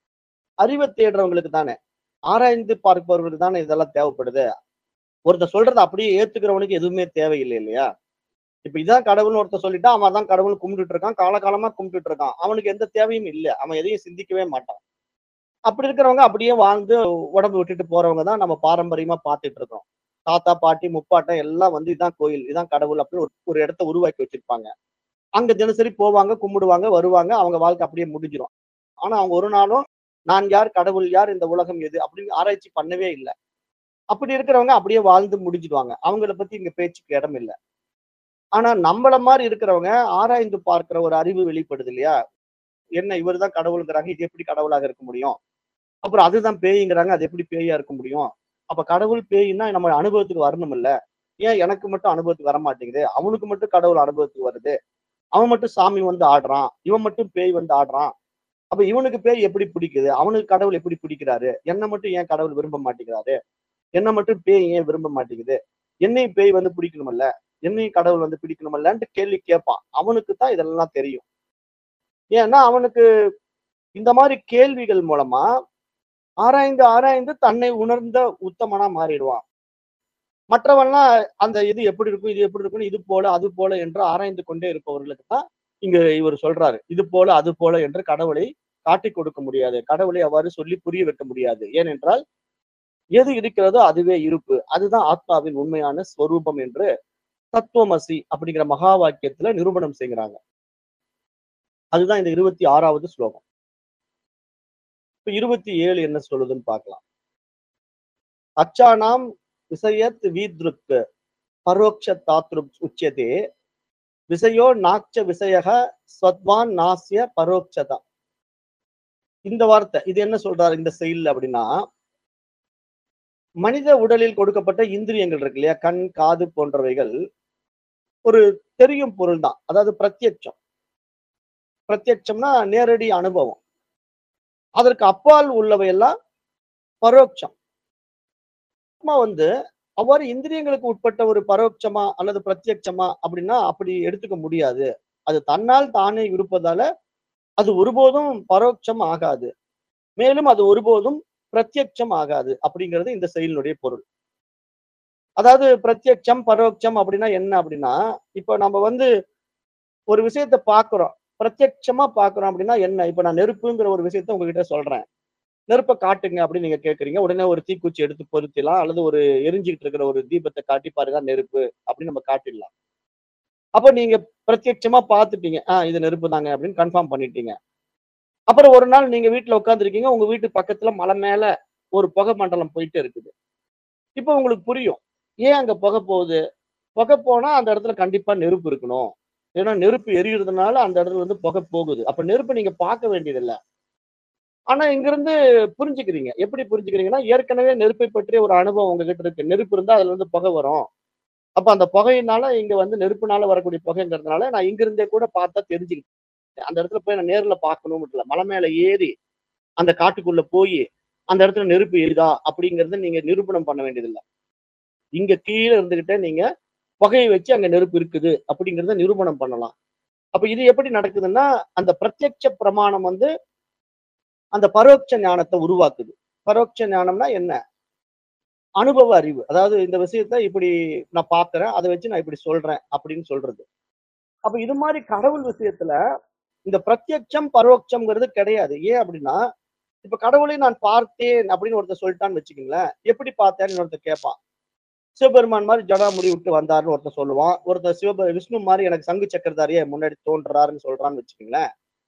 அறிவை தேடுறவங்களுக்கு தானே ஆராய்ந்து பார்ப்பவர்களுக்கு தானே இதெல்லாம் தேவைப்படுது ஒருத்தர் சொல்றதை அப்படியே ஏத்துக்கிறவனுக்கு எதுவுமே தேவையில்லை இல்லையா இப்ப இதான் கடவுள்னு ஒருத்தர் சொல்லிட்டா அவன் தான் கடவுள் கும்பிட்டுட்டு இருக்கான் காலகாலமா கும்பிட்டுட்டு இருக்கான் அவனுக்கு எந்த தேவையும் இல்லை அவன் எதையும் சிந்திக்கவே மாட்டான் அப்படி இருக்கிறவங்க அப்படியே வாழ்ந்து உடம்பு விட்டுட்டு போறவங்க தான் நம்ம பாரம்பரியமா பார்த்துட்டு இருக்கோம் தாத்தா பாட்டி முப்பாட்டம் எல்லாம் வந்து இதான் கோயில் இதான் கடவுள் அப்படின்னு ஒரு- ஒரு இடத்த உருவாக்கி வச்சிருப்பாங்க அங்க தினசரி போவாங்க கும்பிடுவாங்க வருவாங்க அவங்க வாழ்க்கை அப்படியே முடிஞ்சிரும் ஆனா அவங்க ஒரு நாளும் நான் யார் கடவுள் யார் இந்த உலகம் எது அப்படின்னு ஆராய்ச்சி பண்ணவே இல்லை அப்படி இருக்கிறவங்க அப்படியே வாழ்ந்து முடிஞ்சிடுவாங்க அவங்கள பத்தி இங்க பேச்சுக்கு இடம் இல்லை ஆனா நம்மள மாதிரி இருக்கிறவங்க ஆராய்ந்து பார்க்கிற ஒரு அறிவு வெளிப்படுது இல்லையா என்ன இவர் தான் கடவுளுங்கிறாங்க இது எப்படி கடவுளாக இருக்க முடியும் அப்புறம் அதுதான் பேய்ங்கிறாங்க அது எப்படி பேயா இருக்க முடியும் அப்ப கடவுள் பேய்னா நம்ம அனுபவத்துக்கு வரணும் இல்ல ஏன் எனக்கு மட்டும் அனுபவத்துக்கு வர மாட்டேங்குது அவனுக்கு மட்டும் கடவுள் அனுபவத்துக்கு வருது அவன் மட்டும் சாமி வந்து ஆடுறான் இவன் மட்டும் பேய் வந்து ஆடுறான் அப்ப இவனுக்கு பேய் எப்படி பிடிக்குது அவனுக்கு கடவுள் எப்படி பிடிக்கிறாரு என்ன மட்டும் ஏன் கடவுள் விரும்ப மாட்டேங்கிறாரு என்ன மட்டும் பேய் ஏன் விரும்ப மாட்டேங்குது என்னையும் பேய் வந்து பிடிக்கணுமல்ல என்னையும் கடவுள் வந்து பிடிக்கணுமல்லன்ட்டு கேள்வி கேட்பான் அவனுக்கு தான் இதெல்லாம் தெரியும் ஏன்னா அவனுக்கு இந்த மாதிரி கேள்விகள் மூலமா ஆராய்ந்து ஆராய்ந்து தன்னை உணர்ந்த உத்தமனா மாறிடுவான் மற்றவன்லாம் அந்த இது எப்படி இருக்கும் இது எப்படி இருக்கும் இது போல அது போல என்று ஆராய்ந்து கொண்டே இருப்பவர்களுக்கு தான் இங்க இவர் சொல்றாரு இது போல அது போல என்று கடவுளை காட்டிக் கொடுக்க முடியாது கடவுளை அவ்வாறு சொல்லி புரிய வைக்க முடியாது ஏனென்றால் எது இருக்கிறதோ அதுவே இருப்பு அதுதான் ஆத்மாவின் உண்மையான ஸ்வரூபம் என்று தத்துவமசி அப்படிங்கிற மகா வாக்கியத்துல நிரூபணம் செய்கிறாங்க அதுதான் இந்த இருபத்தி ஆறாவது ஸ்லோகம் இப்ப இருபத்தி ஏழு என்ன சொல்லுதுன்னு பார்க்கலாம் அச்சானாம் விசயத் வீத்ருக் பரோக்ஷ தாத்ருப் உச்சதே விசயோ நாக்ச விசயக ஸ்வத்வான் நாசிய பரோக்ஷதா இந்த வார்த்தை இது என்ன சொல்றாரு இந்த செயல் அப்படின்னா மனித உடலில் கொடுக்கப்பட்ட இந்திரியங்கள் இருக்கு இல்லையா கண் காது போன்றவைகள் ஒரு தெரியும் பொருள் தான் அதாவது பிரத்யட்சம் பிரத்யட்சம்னா நேரடி அனுபவம் அதற்கு அப்பால் உள்ளவை எல்லாம் பரோட்சம் ஆத்மா வந்து அவ்வாறு இந்திரியங்களுக்கு உட்பட்ட ஒரு பரோட்சமா அல்லது பிரத்யட்சமா அப்படின்னா அப்படி எடுத்துக்க முடியாது அது தன்னால் தானே இருப்பதால அது ஒருபோதும் பரோட்சம் ஆகாது மேலும் அது ஒருபோதும் பிரத்யட்சம் ஆகாது அப்படிங்கிறது இந்த செயலினுடைய பொருள் அதாவது பிரத்யட்சம் பரோட்சம் அப்படின்னா என்ன அப்படின்னா இப்போ நம்ம வந்து ஒரு விஷயத்த பாக்குறோம் பிரத்யட்சமா பாக்குறோம் அப்படின்னா என்ன இப்ப நான் நெருப்புங்கிற ஒரு விஷயத்த உங்ககிட்ட சொல்றேன் நெருப்பை காட்டுங்க அப்படின்னு நீங்க கேக்குறீங்க உடனே ஒரு தீக்குச்சி எடுத்து பொருத்திலாம் அல்லது ஒரு எரிஞ்சுக்கிட்டு இருக்கிற ஒரு தீபத்தை காட்டி பாருங்க நெருப்பு அப்படின்னு நம்ம காட்டிடலாம் அப்ப நீங்க பிரத்யட்சமா பார்த்துட்டீங்க ஆஹ் இது நெருப்பு தாங்க அப்படின்னு கன்ஃபார்ம் பண்ணிட்டீங்க அப்புறம் ஒரு நாள் நீங்க வீட்டுல உட்காந்துருக்கீங்க உங்க வீட்டு பக்கத்துல மலை மேல ஒரு புகை மண்டலம் போயிட்டு இருக்குது இப்போ உங்களுக்கு புரியும் ஏன் அங்க புகை போகுது புகை போனா அந்த இடத்துல கண்டிப்பா நெருப்பு இருக்கணும் ஏன்னா நெருப்பு எரியுறதுனால அந்த இடத்துல வந்து புகை போகுது அப்ப நெருப்பு நீங்க பார்க்க வேண்டியதில்லை ஆனா இங்க இருந்து புரிஞ்சுக்கிறீங்க எப்படி புரிஞ்சுக்கிறீங்கன்னா ஏற்கனவே நெருப்பை பற்றிய ஒரு அனுபவம் உங்ககிட்ட இருக்கு நெருப்பு இருந்தா அதுல இருந்து புகை வரும் அப்ப அந்த புகையினால இங்க வந்து நெருப்புனால வரக்கூடிய புகைங்கிறதுனால நான் இங்க இருந்தே கூட பார்த்தா தெரிஞ்சுக்கிட்டேன் அந்த இடத்துல போய் நான் நேர்ல பார்க்கணும் இல்லை மலை மேல ஏறி அந்த காட்டுக்குள்ள போய் அந்த இடத்துல நெருப்பு எரியுதா அப்படிங்கறத நீங்க நிரூபணம் பண்ண வேண்டியதில்லை இங்க கீழே இருந்துகிட்டே நீங்க புகையை வச்சு அங்க நெருப்பு இருக்குது அப்படிங்கறத நிரூபணம் பண்ணலாம் அப்ப இது எப்படி நடக்குதுன்னா அந்த பிரத்யட்ச பிரமாணம் வந்து அந்த பரோட்ச ஞானத்தை உருவாக்குது பரோட்ச ஞானம்னா என்ன அனுபவ அறிவு அதாவது இந்த விஷயத்த இப்படி நான் பார்க்கிறேன் அதை வச்சு நான் இப்படி சொல்றேன் அப்படின்னு சொல்றது அப்ப இது மாதிரி கடவுள் விஷயத்துல இந்த பிரத்யட்சம் பரோட்சம்ங்கிறது கிடையாது ஏன் அப்படின்னா இப்ப கடவுளை நான் பார்த்தேன் அப்படின்னு ஒருத்தர் சொல்லிட்டான்னு வச்சுக்கோங்களேன் எப்படி பார்த்தேன்னு ஒருத்தர் கேட்பான் சிவபெருமான் மாதிரி ஜடா முடி விட்டு வந்தாருன்னு ஒருத்தர் சொல்லுவான் ஒருத்தர் சிவபெ விஷ்ணு மாதிரி எனக்கு சங்கு சக்கரதாரியே முன்னாடி தோன்றாருன்னு சொல்றான்னு வச்சுக்கோங்களேன்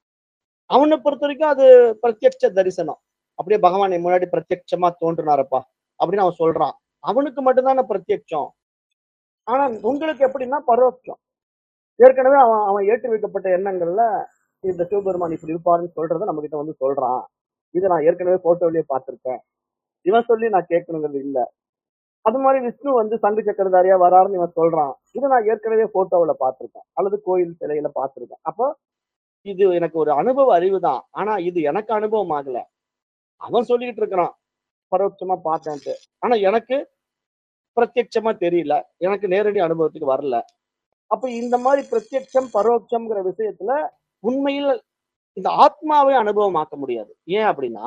அவனை பொறுத்த வரைக்கும் அது பிரத்யட்ச தரிசனம் அப்படியே பகவான் என் முன்னாடி பிரத்யட்சமா தோன்றினாரப்பா அப்படின்னு அவன் சொல்றான் அவனுக்கு மட்டும்தானே பிரத்யட்சம் ஆனா உங்களுக்கு எப்படின்னா பரோட்சம் ஏற்கனவே அவன் அவன் ஏற்றி வைக்கப்பட்ட எண்ணங்கள்ல இந்த சிவபெருமான் இப்படி இருப்பாருன்னு சொல்றத நம்ம கிட்ட வந்து சொல்றான் இதை நான் ஏற்கனவே போட்டோலயே பார்த்திருக்கேன் இவன் சொல்லி நான் கேட்கணுங்கிறது இல்ல அது மாதிரி விஷ்ணு வந்து சங்கு சக்கரதாரியா வராருன்னு இவன் சொல்றான் இதை நான் ஏற்கனவே போட்டோவில் பார்த்திருக்கேன் அல்லது கோயில் சிலையில பார்த்திருக்கேன் அப்போ இது எனக்கு ஒரு அனுபவ அறிவு தான் ஆனா இது எனக்கு அனுபவம் ஆகல அவன் சொல்லிக்கிட்டு இருக்கிறான் பரோட்சமா பார்த்தேன்ட்டு ஆனா எனக்கு பிரத்யட்சமா தெரியல எனக்கு நேரடி அனுபவத்துக்கு வரல அப்ப இந்த மாதிரி பிரத்யட்சம் பரோட்சம்ங்கிற விஷயத்துல உண்மையில் இந்த ஆத்மாவை அனுபவமாக்க முடியாது ஏன் அப்படின்னா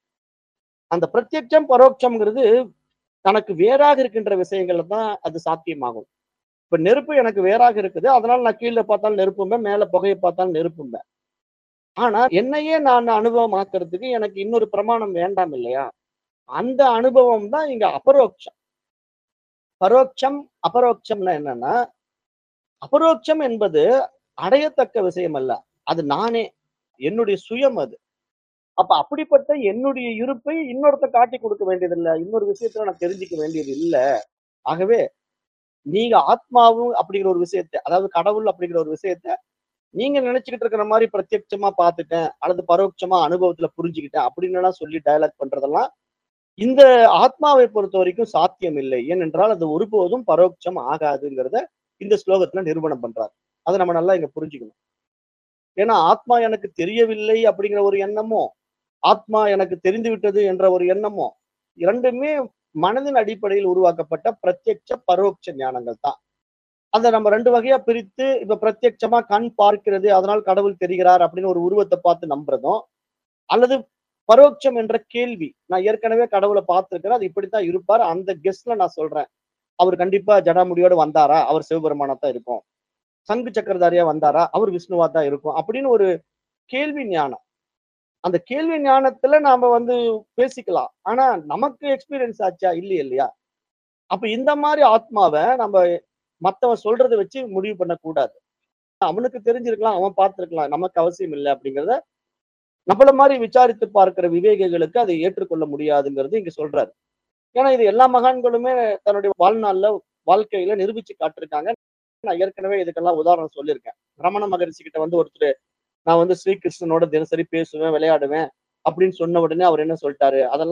அந்த பிரத்யட்சம் பரோட்சம்ங்கிறது தனக்கு வேறாக இருக்கின்ற விஷயங்கள்ல தான் அது சாத்தியமாகும் இப்ப நெருப்பு எனக்கு வேறாக இருக்குது அதனால நான் கீழே பார்த்தாலும் நெருப்பும்பேன் மேல புகையை பார்த்தாலும் நெருப்பும்பேன் ஆனா என்னையே நான் அனுபவமாக்குறதுக்கு எனக்கு இன்னொரு பிரமாணம் வேண்டாம் இல்லையா அந்த அனுபவம் தான் இங்க அபரோக்ஷம் பரோட்சம் அபரோக்ஷம்னா என்னன்னா அபரோக்ஷம் என்பது அடையத்தக்க விஷயம் அல்ல அது நானே என்னுடைய சுயம் அது அப்ப அப்படிப்பட்ட என்னுடைய இருப்பை இன்னொருத்த காட்டி கொடுக்க வேண்டியதில்லை இன்னொரு விஷயத்துல நான் தெரிஞ்சுக்க வேண்டியது இல்ல ஆகவே நீங்க ஆத்மாவும் அப்படிங்கிற ஒரு விஷயத்த அதாவது கடவுள் அப்படிங்கிற ஒரு விஷயத்த நீங்க நினைச்சுக்கிட்டு இருக்கிற மாதிரி பிரத்யட்சமா பார்த்துட்டேன் அல்லது பரோட்சமா அனுபவத்துல புரிஞ்சுக்கிட்டேன் அப்படின்னு எல்லாம் சொல்லி டயலாக் பண்றதெல்லாம் இந்த ஆத்மாவை பொறுத்த வரைக்கும் சாத்தியம் இல்லை ஏனென்றால் அது ஒருபோதும் பரோட்சம் ஆகாதுங்கிறத இந்த ஸ்லோகத்துல நிரூபணம் பண்றாரு அதை நம்ம நல்லா இங்க புரிஞ்சுக்கணும் ஏன்னா ஆத்மா எனக்கு தெரியவில்லை அப்படிங்கிற ஒரு எண்ணமோ ஆத்மா எனக்கு தெரிந்து விட்டது என்ற ஒரு எண்ணமோ இரண்டுமே மனதின் அடிப்படையில் உருவாக்கப்பட்ட பிரத்யட்ச பரோட்ச ஞானங்கள் தான் அந்த நம்ம ரெண்டு வகையா பிரித்து இப்ப பிரத்யட்சமா கண் பார்க்கிறது அதனால் கடவுள் தெரிகிறார் அப்படின்னு ஒரு உருவத்தை பார்த்து நம்புறதும் அல்லது பரோட்சம் என்ற கேள்வி நான் ஏற்கனவே கடவுளை பார்த்திருக்கிறேன் அது இப்படித்தான் இருப்பார் அந்த கெஸ்ட்ல நான் சொல்றேன் அவர் கண்டிப்பா ஜடாமுடியோட வந்தாரா அவர் சிவபெருமானா தான் இருக்கும் சங்கு சக்கரதாரியா வந்தாரா அவர் விஷ்ணுவா தான் இருக்கும் அப்படின்னு ஒரு கேள்வி ஞானம் அந்த கேள்வி ஞானத்துல நாம வந்து பேசிக்கலாம் ஆனா நமக்கு எக்ஸ்பீரியன்ஸ் ஆச்சா இல்லையா இல்லையா அப்ப இந்த மாதிரி ஆத்மாவை நம்ம மத்தவன் சொல்றதை வச்சு முடிவு பண்ணக்கூடாது அவனுக்கு தெரிஞ்சிருக்கலாம் அவன் பார்த்திருக்கலாம் நமக்கு அவசியம் இல்லை அப்படிங்கிறத நம்மள மாதிரி விசாரித்து பார்க்கிற விவேகிகளுக்கு அதை ஏற்றுக்கொள்ள முடியாதுங்கிறது இங்க சொல்றாரு ஏன்னா இது எல்லா மகான்களுமே தன்னுடைய வாழ்நாள்ல வாழ்க்கையில நிரூபிச்சு காட்டிருக்காங்க நான் ஏற்கனவே இதுக்கெல்லாம் உதாரணம் சொல்லியிருக்கேன் ரமண மகரிஷி கிட்ட வந்து ஒருத்தர் நான் வந்து ஸ்ரீகிருஷ்ணனோட தினசரி பேசுவேன் விளையாடுவேன் அப்படின்னு சொன்ன உடனே அவர் என்ன சொல்லிட்டாரு அதெல்லாம்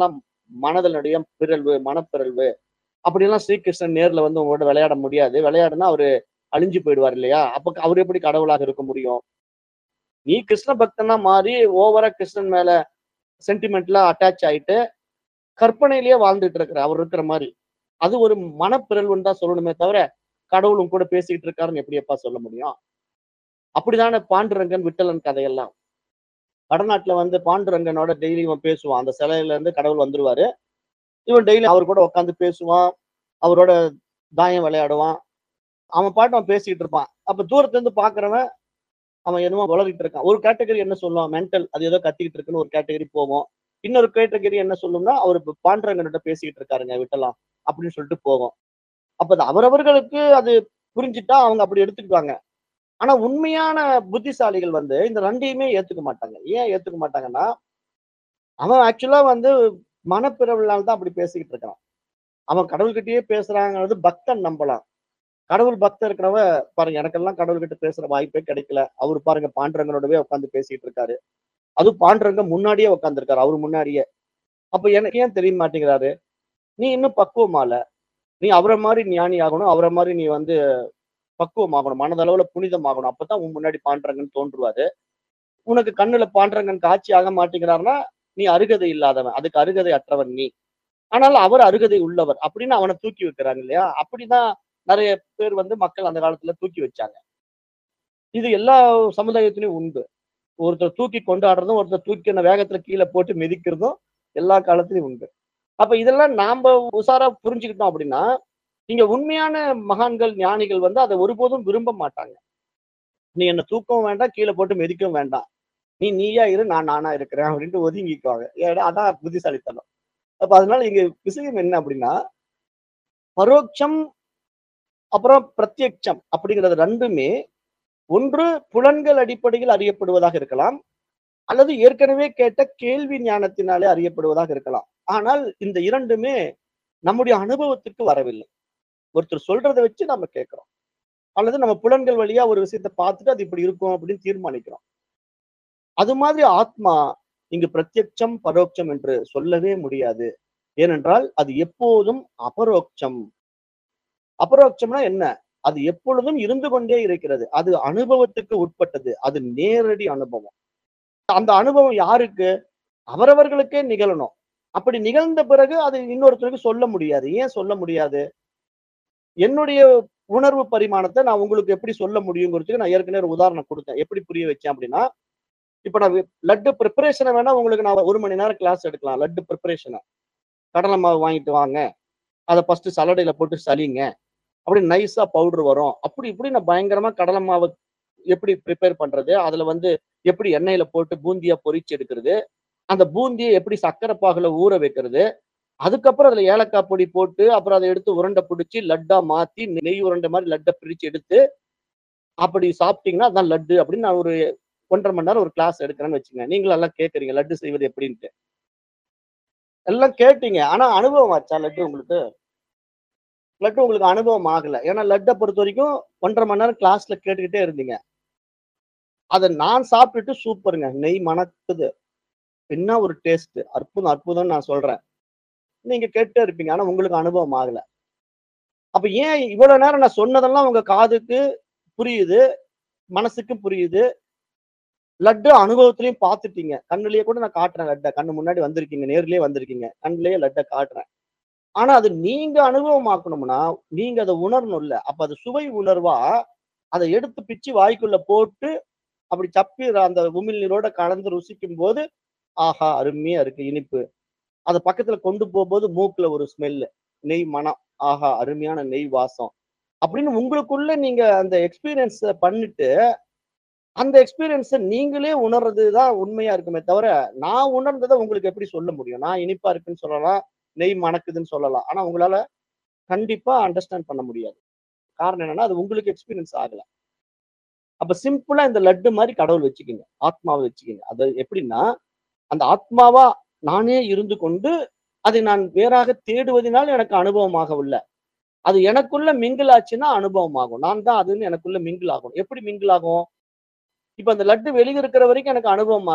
மனதனுடைய பிறழ்வு மனப்பிறழ்வு அப்படிலாம் ஸ்ரீகிருஷ்ணன் நேர்ல வந்து உங்களோட விளையாட முடியாது விளையாடுனா அவரு அழிஞ்சு போயிடுவார் இல்லையா அப்ப அவர் எப்படி கடவுளாக இருக்க முடியும் நீ கிருஷ்ண பக்தனா மாறி ஓவரா கிருஷ்ணன் மேல சென்டிமெண்ட்ல அட்டாச் ஆயிட்டு கற்பனையிலேயே வாழ்ந்துட்டு இருக்கிற அவர் இருக்கிற மாதிரி அது ஒரு மனப்பிறழ்வுன்னு தான் சொல்லணுமே தவிர கடவுளும் கூட பேசிக்கிட்டு இருக்காருன்னு எப்படியப்பா சொல்ல முடியும் அப்படிதானே பாண்டுரங்கன் விட்டலன் கதையெல்லாம் வடநாட்டுல வந்து பாண்டுரங்கனோட டெய்லி இவன் பேசுவான் அந்த சிலையில இருந்து கடவுள் வந்துருவாரு இவன் டெய்லி அவர் கூட உட்காந்து பேசுவான் அவரோட தாயம் விளையாடுவான் அவன் பாட்டு அவன் பேசிக்கிட்டு இருப்பான் அப்ப தூரத்துல இருந்து பாக்குறவன் அவன் என்னமோ வளரிட்டு இருக்கான் ஒரு கேட்டகரி என்ன சொல்லுவான் மென்டல் அது ஏதோ கத்திக்கிட்டு இருக்குன்னு ஒரு கேட்டகரி போவோம் இன்னொரு கேட்டகரி என்ன சொல்லும்னா அவர் பாண்டரங்கன்கிட்ட பேசிக்கிட்டு இருக்காருங்க விட்டலாம் அப்படின்னு சொல்லிட்டு போவோம் அப்ப அது அவரவர்களுக்கு அது புரிஞ்சுட்டா அவங்க அப்படி எடுத்துக்குவாங்க ஆனா உண்மையான புத்திசாலிகள் வந்து இந்த ரெண்டையுமே ஏத்துக்க மாட்டாங்க ஏன் ஏத்துக்க மாட்டாங்கன்னா அவன் ஆக்சுவலா வந்து மனப்பிறவினால் தான் அப்படி பேசிக்கிட்டு இருக்கான் அவன் கடவுள்கிட்டயே பேசுறாங்கிறது பக்தன் நம்பலாம் கடவுள் பக்தர் இருக்கிறவ பாருங்க எனக்கெல்லாம் கடவுள்கிட்ட பேசுற வாய்ப்பே கிடைக்கல அவர் பாருங்க பாண்டரங்கனோடவே உட்காந்து பேசிட்டு இருக்காரு அது பாண்டரங்க முன்னாடியே உட்காந்துருக்காரு அவரு முன்னாடியே அப்ப எனக்கு ஏன் தெரிய மாட்டேங்கிறாரு நீ இன்னும் பக்குவமால நீ அவரை மாதிரி ஞானி ஆகணும் அவரை மாதிரி நீ வந்து பக்குவமாகணும் மனதளவுல புனிதமாகணும் அப்பதான் உன் முன்னாடி பாண்டரங்கன்னு தோன்றுவாரு உனக்கு கண்ணுல பாண்டரங்கன் காட்சி ஆக மாட்டேங்கிறாருன்னா நீ அருகதை இல்லாதவன் அதுக்கு அருகதை அற்றவன் நீ ஆனால் அவர் அருகதை உள்ளவர் அப்படின்னு அவனை தூக்கி வைக்கிறாங்க இல்லையா அப்படிதான் நிறைய பேர் வந்து மக்கள் அந்த காலத்துல தூக்கி வச்சாங்க இது எல்லா சமுதாயத்திலையும் உண்டு ஒருத்தர் தூக்கி கொண்டாடுறதும் ஒருத்தர் தூக்கி அந்த வேகத்துல கீழே போட்டு மிதிக்கிறதும் எல்லா காலத்திலயும் உண்டு அப்ப இதெல்லாம் நாம உசாரா புரிஞ்சுக்கிட்டோம் அப்படின்னா நீங்க உண்மையான மகான்கள் ஞானிகள் வந்து அதை ஒருபோதும் விரும்ப மாட்டாங்க நீ என்ன தூக்கவும் வேண்டாம் கீழே போட்டு மிதிக்கவும் வேண்டாம் நீ நீயா இரு நான் நானா இருக்கிறேன் அப்படின்ட்டு ஒதுங்கிக்குவாங்க ஏன்னா அதான் புத்திசாலித்தனம் அப்ப அதனால இங்க விஷயம் என்ன அப்படின்னா பரோட்சம் அப்புறம் பிரத்யட்சம் அப்படிங்கிறது ரெண்டுமே ஒன்று புலன்கள் அடிப்படையில் அறியப்படுவதாக இருக்கலாம் அல்லது ஏற்கனவே கேட்ட கேள்வி ஞானத்தினாலே அறியப்படுவதாக இருக்கலாம் ஆனால் இந்த இரண்டுமே நம்முடைய அனுபவத்துக்கு வரவில்லை ஒருத்தர் சொல்றதை வச்சு நம்ம கேட்கிறோம் அல்லது நம்ம புலன்கள் வழியா ஒரு விஷயத்தை பார்த்துட்டு அது இப்படி இருக்கும் அப்படின்னு தீர்மானிக்கிறோம் அது மாதிரி ஆத்மா இங்கு பிரத்யட்சம் பரோட்சம் என்று சொல்லவே முடியாது ஏனென்றால் அது எப்போதும் அபரோக்ஷம் அபரோக்ஷம்னா என்ன அது எப்பொழுதும் இருந்து கொண்டே இருக்கிறது அது அனுபவத்துக்கு உட்பட்டது அது நேரடி அனுபவம் அந்த அனுபவம் யாருக்கு அவரவர்களுக்கே நிகழணும் அப்படி நிகழ்ந்த பிறகு அது இன்னொருத்தருக்கு சொல்ல முடியாது ஏன் சொல்ல முடியாது என்னுடைய உணர்வு பரிமாணத்தை நான் உங்களுக்கு எப்படி சொல்ல முடியுங்கிறதுக்கு நான் ஏற்கனவே ஒரு உதாரணம் கொடுத்தேன் எப்படி புரிய வச்சேன் அப்படின்னா இப்ப நான் லட்டு ப்ரிப்பரேஷனை வேணா உங்களுக்கு நான் ஒரு மணி நேரம் கிளாஸ் எடுக்கலாம் லட்டு ப்ரிப்பரேஷனை கடலை மாவு வாங்கிட்டு வாங்க அதை ஃபர்ஸ்ட் சலடையில போட்டு சலிங்க அப்படி நைஸா பவுடர் வரும் அப்படி இப்படி நான் பயங்கரமா கடலை மாவு எப்படி ப்ரிப்பேர் பண்றது அதுல வந்து எப்படி எண்ணெயில போட்டு பூந்தியா பொரிச்சு எடுக்கிறது அந்த பூந்தியை எப்படி சக்கரை பாகுல ஊற வைக்கிறது அதுக்கப்புறம் அதுல ஏலக்காய் பொடி போட்டு அப்புறம் அதை எடுத்து உருண்டை பிடிச்சி லட்டா மாத்தி நெய் உருண்டை மாதிரி லட்டை பிரிச்சு எடுத்து அப்படி சாப்பிட்டீங்கன்னா அதான் லட்டு அப்படின்னு நான் ஒரு ஒன்றரை மணி நேரம் ஒரு கிளாஸ் எடுக்கிறேன்னு வச்சுங்க நீங்களும் எல்லாம் கேட்குறீங்க லட்டு செய்வது எப்படின்ட்டு எல்லாம் கேட்டீங்க ஆனா அனுபவம் ஆச்சா லட்டு உங்களுக்கு லட்டு உங்களுக்கு அனுபவம் ஆகல ஏன்னா லட்டை பொறுத்த வரைக்கும் ஒன்றரை மணி நேரம் கிளாஸ்ல கேட்டுக்கிட்டே இருந்தீங்க அதை நான் சாப்பிட்டுட்டு சூப்பருங்க நெய் மணக்குது என்ன ஒரு டேஸ்ட் அற்புதம் அற்புதம் நான் சொல்றேன் நீங்க கேட்டே இருப்பீங்க ஆனா உங்களுக்கு அனுபவம் ஆகல அப்ப ஏன் இவ்வளவு நேரம் நான் சொன்னதெல்லாம் உங்க காதுக்கு புரியுது மனசுக்கு புரியுது லட்டு அனுபவத்திலையும் பார்த்துட்டீங்க கண்ணுலயே கூட நான் காட்டுறேன் லட்டை கண்ணு முன்னாடி வந்திருக்கீங்க நேர்லயே வந்திருக்கீங்க கண்ணுலயே லட்டை காட்டுறேன் ஆனா அது நீங்க அனுபவமாக்கணும்னா நீங்க அதை உணரணும்ல அப்ப அது சுவை உணர்வா அதை எடுத்து பிச்சு வாய்க்குள்ள போட்டு அப்படி சப்பி அந்த உமிழ் நீரோட கலந்து ருசிக்கும் போது ஆஹா அருமையா இருக்கு இனிப்பு அதை பக்கத்துல கொண்டு போகும்போது மூக்குல ஒரு ஸ்மெல்லு நெய் மனம் ஆஹா அருமையான நெய் வாசம் அப்படின்னு உங்களுக்குள்ள நீங்க அந்த எக்ஸ்பீரியன்ஸ் பண்ணிட்டு அந்த எக்ஸ்பீரியன்ஸை நீங்களே உணர்றது தான் உண்மையா இருக்குமே தவிர நான் உணர்ந்ததை உங்களுக்கு எப்படி சொல்ல முடியும் நான் இனிப்பா இருக்குன்னு சொல்லலாம் நெய் மணக்குதுன்னு சொல்லலாம் ஆனா உங்களால கண்டிப்பா அண்டர்ஸ்டாண்ட் பண்ண முடியாது காரணம் என்னன்னா அது உங்களுக்கு எக்ஸ்பீரியன்ஸ் ஆகல அப்ப சிம்பிளா இந்த லட்டு மாதிரி கடவுள் வச்சுக்கிங்க ஆத்மாவை வச்சுக்கிங்க அது எப்படின்னா அந்த ஆத்மாவா நானே இருந்து கொண்டு அதை நான் வேறாக தேடுவதனால் எனக்கு அனுபவமாகவில்லை அது எனக்குள்ள மிங்கிள் ஆச்சுன்னா அனுபவம் ஆகும் நான் தான் அதுன்னு எனக்குள்ள மிங்கிள் ஆகும் எப்படி மிங்கிள் ஆகும் இப்ப அந்த லட்டு வெளியே இருக்கிற வரைக்கும் எனக்கு அனுபவம் ஆகல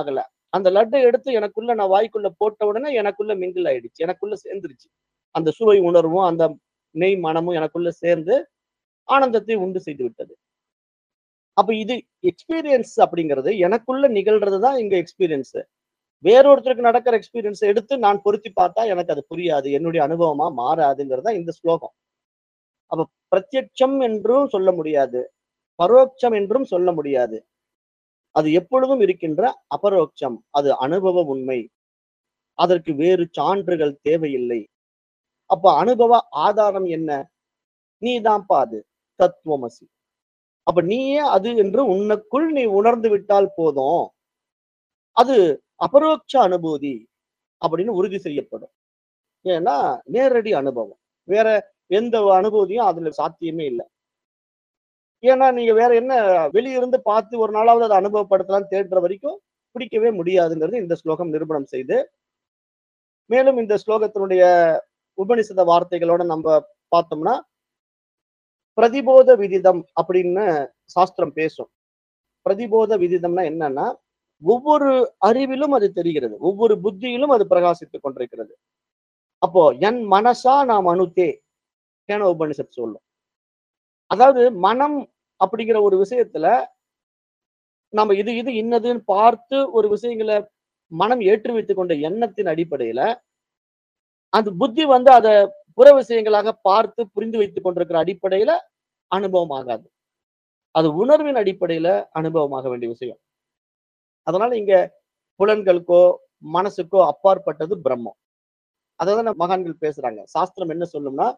அந்த லட்டை எடுத்து எனக்குள்ள நான் வாய்க்குள்ள போட்ட உடனே எனக்குள்ள மிங்கிள் ஆயிடுச்சு எனக்குள்ள சேர்ந்துருச்சு அந்த சுவை உணர்வும் அந்த நெய் மனமும் எனக்குள்ள சேர்ந்து ஆனந்தத்தை உண்டு செய்து விட்டது அப்ப இது எக்ஸ்பீரியன்ஸ் அப்படிங்கிறது எனக்குள்ள நிகழ்றது தான் இங்க எக்ஸ்பீரியன்ஸ் வேறொருத்தருக்கு நடக்கிற எக்ஸ்பீரியன்ஸ் எடுத்து நான் பொருத்தி பார்த்தா எனக்கு அது புரியாது என்னுடைய அனுபவமா மாறாதுங்கிறது தான் இந்த ஸ்லோகம் அப்ப பிரத்யட்சம் என்றும் சொல்ல முடியாது பரோட்சம் என்றும் சொல்ல முடியாது அது எப்பொழுதும் இருக்கின்ற அபரோட்சம் அது அனுபவ உண்மை அதற்கு வேறு சான்றுகள் தேவையில்லை அப்ப அனுபவ ஆதாரம் என்ன நீதான்ப்பா அது தத்துவமசி அப்ப நீயே அது என்று உன்னுக்குள் நீ உணர்ந்து விட்டால் போதும் அது அபரோட்ச அனுபூதி அப்படின்னு உறுதி செய்யப்படும் ஏன்னா நேரடி அனுபவம் வேற எந்த அனுபூதியும் அதுல சாத்தியமே இல்லை ஏன்னா நீங்க வேற என்ன வெளியிருந்து பார்த்து ஒரு நாளாவது அதை அனுபவப்படுத்தலாம் தேடுற வரைக்கும் பிடிக்கவே முடியாதுங்கிறது இந்த ஸ்லோகம் நிரூபணம் செய்து மேலும் இந்த ஸ்லோகத்தினுடைய உபனிஷத வார்த்தைகளோட நம்ம பார்த்தோம்னா பிரதிபோத விதிதம் அப்படின்னு சாஸ்திரம் பேசும் பிரதிபோத விதிதம்னா என்னன்னா ஒவ்வொரு அறிவிலும் அது தெரிகிறது ஒவ்வொரு புத்தியிலும் அது பிரகாசித்துக் கொண்டிருக்கிறது அப்போ என் மனசா நாம் அணுத்தே கேன உபனிஷத் சொல்லும் அதாவது மனம் அப்படிங்கிற ஒரு விஷயத்துல நம்ம இது இது இன்னதுன்னு பார்த்து ஒரு விஷயங்களை மனம் ஏற்றி வைத்துக் கொண்ட எண்ணத்தின் அடிப்படையில அந்த புத்தி வந்து அதை புற விஷயங்களாக பார்த்து புரிந்து வைத்துக் கொண்டிருக்கிற அடிப்படையில அனுபவம் ஆகாது அது உணர்வின் அடிப்படையில அனுபவமாக வேண்டிய விஷயம் அதனால இங்க புலன்களுக்கோ மனசுக்கோ அப்பாற்பட்டது பிரம்மம் அதான் மகான்கள் பேசுறாங்க சாஸ்திரம் என்ன சொல்லும்னா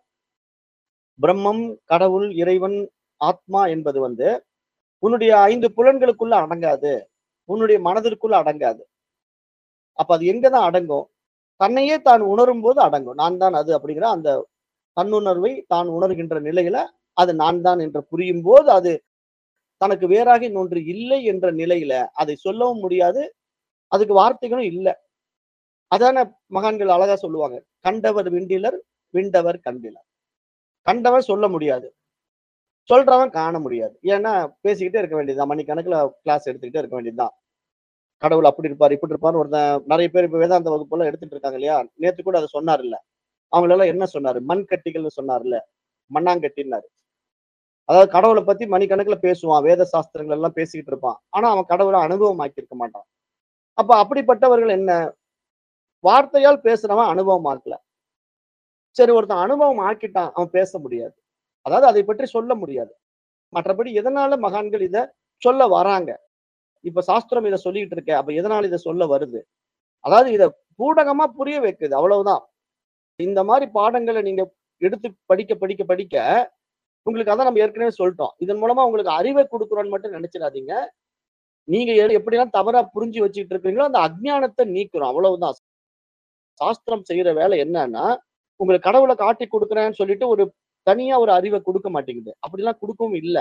பிரம்மம் கடவுள் இறைவன் ஆத்மா என்பது வந்து உன்னுடைய ஐந்து புலன்களுக்குள்ள அடங்காது உன்னுடைய மனதிற்குள்ள அடங்காது அப்ப அது எங்கதான் அடங்கும் தன்னையே தான் உணரும் போது அடங்கும் நான் தான் அது அப்படிங்கிற அந்த தன்னுணர்வை தான் உணர்கின்ற நிலையில அது நான் தான் என்று புரியும் போது அது தனக்கு வேறாக இன்னொன்று இல்லை என்ற நிலையில அதை சொல்லவும் முடியாது அதுக்கு வார்த்தைகளும் இல்லை அதான மகான்கள் அழகா சொல்லுவாங்க கண்டவர் விண்டிலர் விண்டவர் கண்டிலர் கண்டவன் சொல்ல முடியாது சொல்றவன் காண முடியாது ஏன்னா பேசிக்கிட்டே இருக்க வேண்டியதுதான் மணிக்கணக்குல கிளாஸ் எடுத்துக்கிட்டே இருக்க வேண்டியதுதான் கடவுள் அப்படி இருப்பார் இப்படி இருப்பார் ஒருத்தன் நிறைய பேர் இப்ப வேதாந்த வகுப்புல எடுத்துட்டு இருக்காங்க இல்லையா நேத்து கூட அதை சொன்னார் இல்ல அவங்களெல்லாம் என்ன சொன்னாரு மண் கட்டிகள்னு சொன்னார்ல மண்ணாங்கட்டின்னாரு அதாவது கடவுளை பத்தி மணிக்கணக்குல பேசுவான் வேத சாஸ்திரங்கள் எல்லாம் பேசிக்கிட்டு இருப்பான் ஆனா அவன் கடவுளை அனுபவம் ஆக்கியிருக்க மாட்டான் அப்ப அப்படிப்பட்டவர்கள் என்ன வார்த்தையால் பேசுறவன் அனுபவம் ஆக்கல சரி ஒருத்தன் அனுபவம் ஆக்கிட்டான் அவன் பேச முடியாது அதாவது அதை பற்றி சொல்ல முடியாது மற்றபடி எதனால மகான்கள் இத சொல்ல வராங்க இப்ப சாஸ்திரம் இதை சொல்லிட்டு இருக்க அப்ப எதனால இதை சொல்ல வருது அதாவது இத பூடகமா புரிய வைக்குது அவ்வளவுதான் இந்த மாதிரி பாடங்களை நீங்க எடுத்து படிக்க படிக்க படிக்க உங்களுக்கு அதான் நம்ம ஏற்கனவே சொல்லிட்டோம் இதன் மூலமா உங்களுக்கு அறிவை கொடுக்குறோன்னு மட்டும் நினைச்சிடாதீங்க நீங்க எ- எப்படிலாம் தவறா புரிஞ்சு வச்சுக்கிட்டு இருக்கீங்களோ அந்த அஜ்ஞானத்தை நீக்கிறோம் அவ்வளவுதான் சாஸ்திரம் செய்யற வேலை என்னன்னா உங்களுக்கு கடவுளை காட்டி கொடுக்குறேன்னு சொல்லிட்டு ஒரு தனியா ஒரு அறிவை கொடுக்க மாட்டேங்குது அப்படிலாம் கொடுக்கவும் இல்லை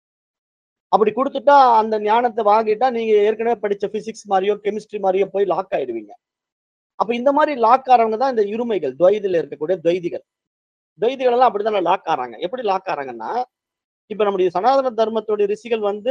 அப்படி கொடுத்துட்டா அந்த ஞானத்தை வாங்கிட்டா நீங்க ஏற்கனவே படிச்ச பிசிக்ஸ் மாதிரியோ கெமிஸ்ட்ரி மாதிரியோ போய் லாக் ஆயிடுவீங்க அப்ப இந்த மாதிரி லாக் ஆறவங்க தான் இந்த இருமைகள் துவைதில இருக்கக்கூடிய துவைதிகள் துவைதிகள் எல்லாம் அப்படிதான் லாக் ஆறாங்க எப்படி லாக் ஆறாங்கன்னா இப்ப நம்முடைய சனாதன தர்மத்துடைய ரிஷிகள் வந்து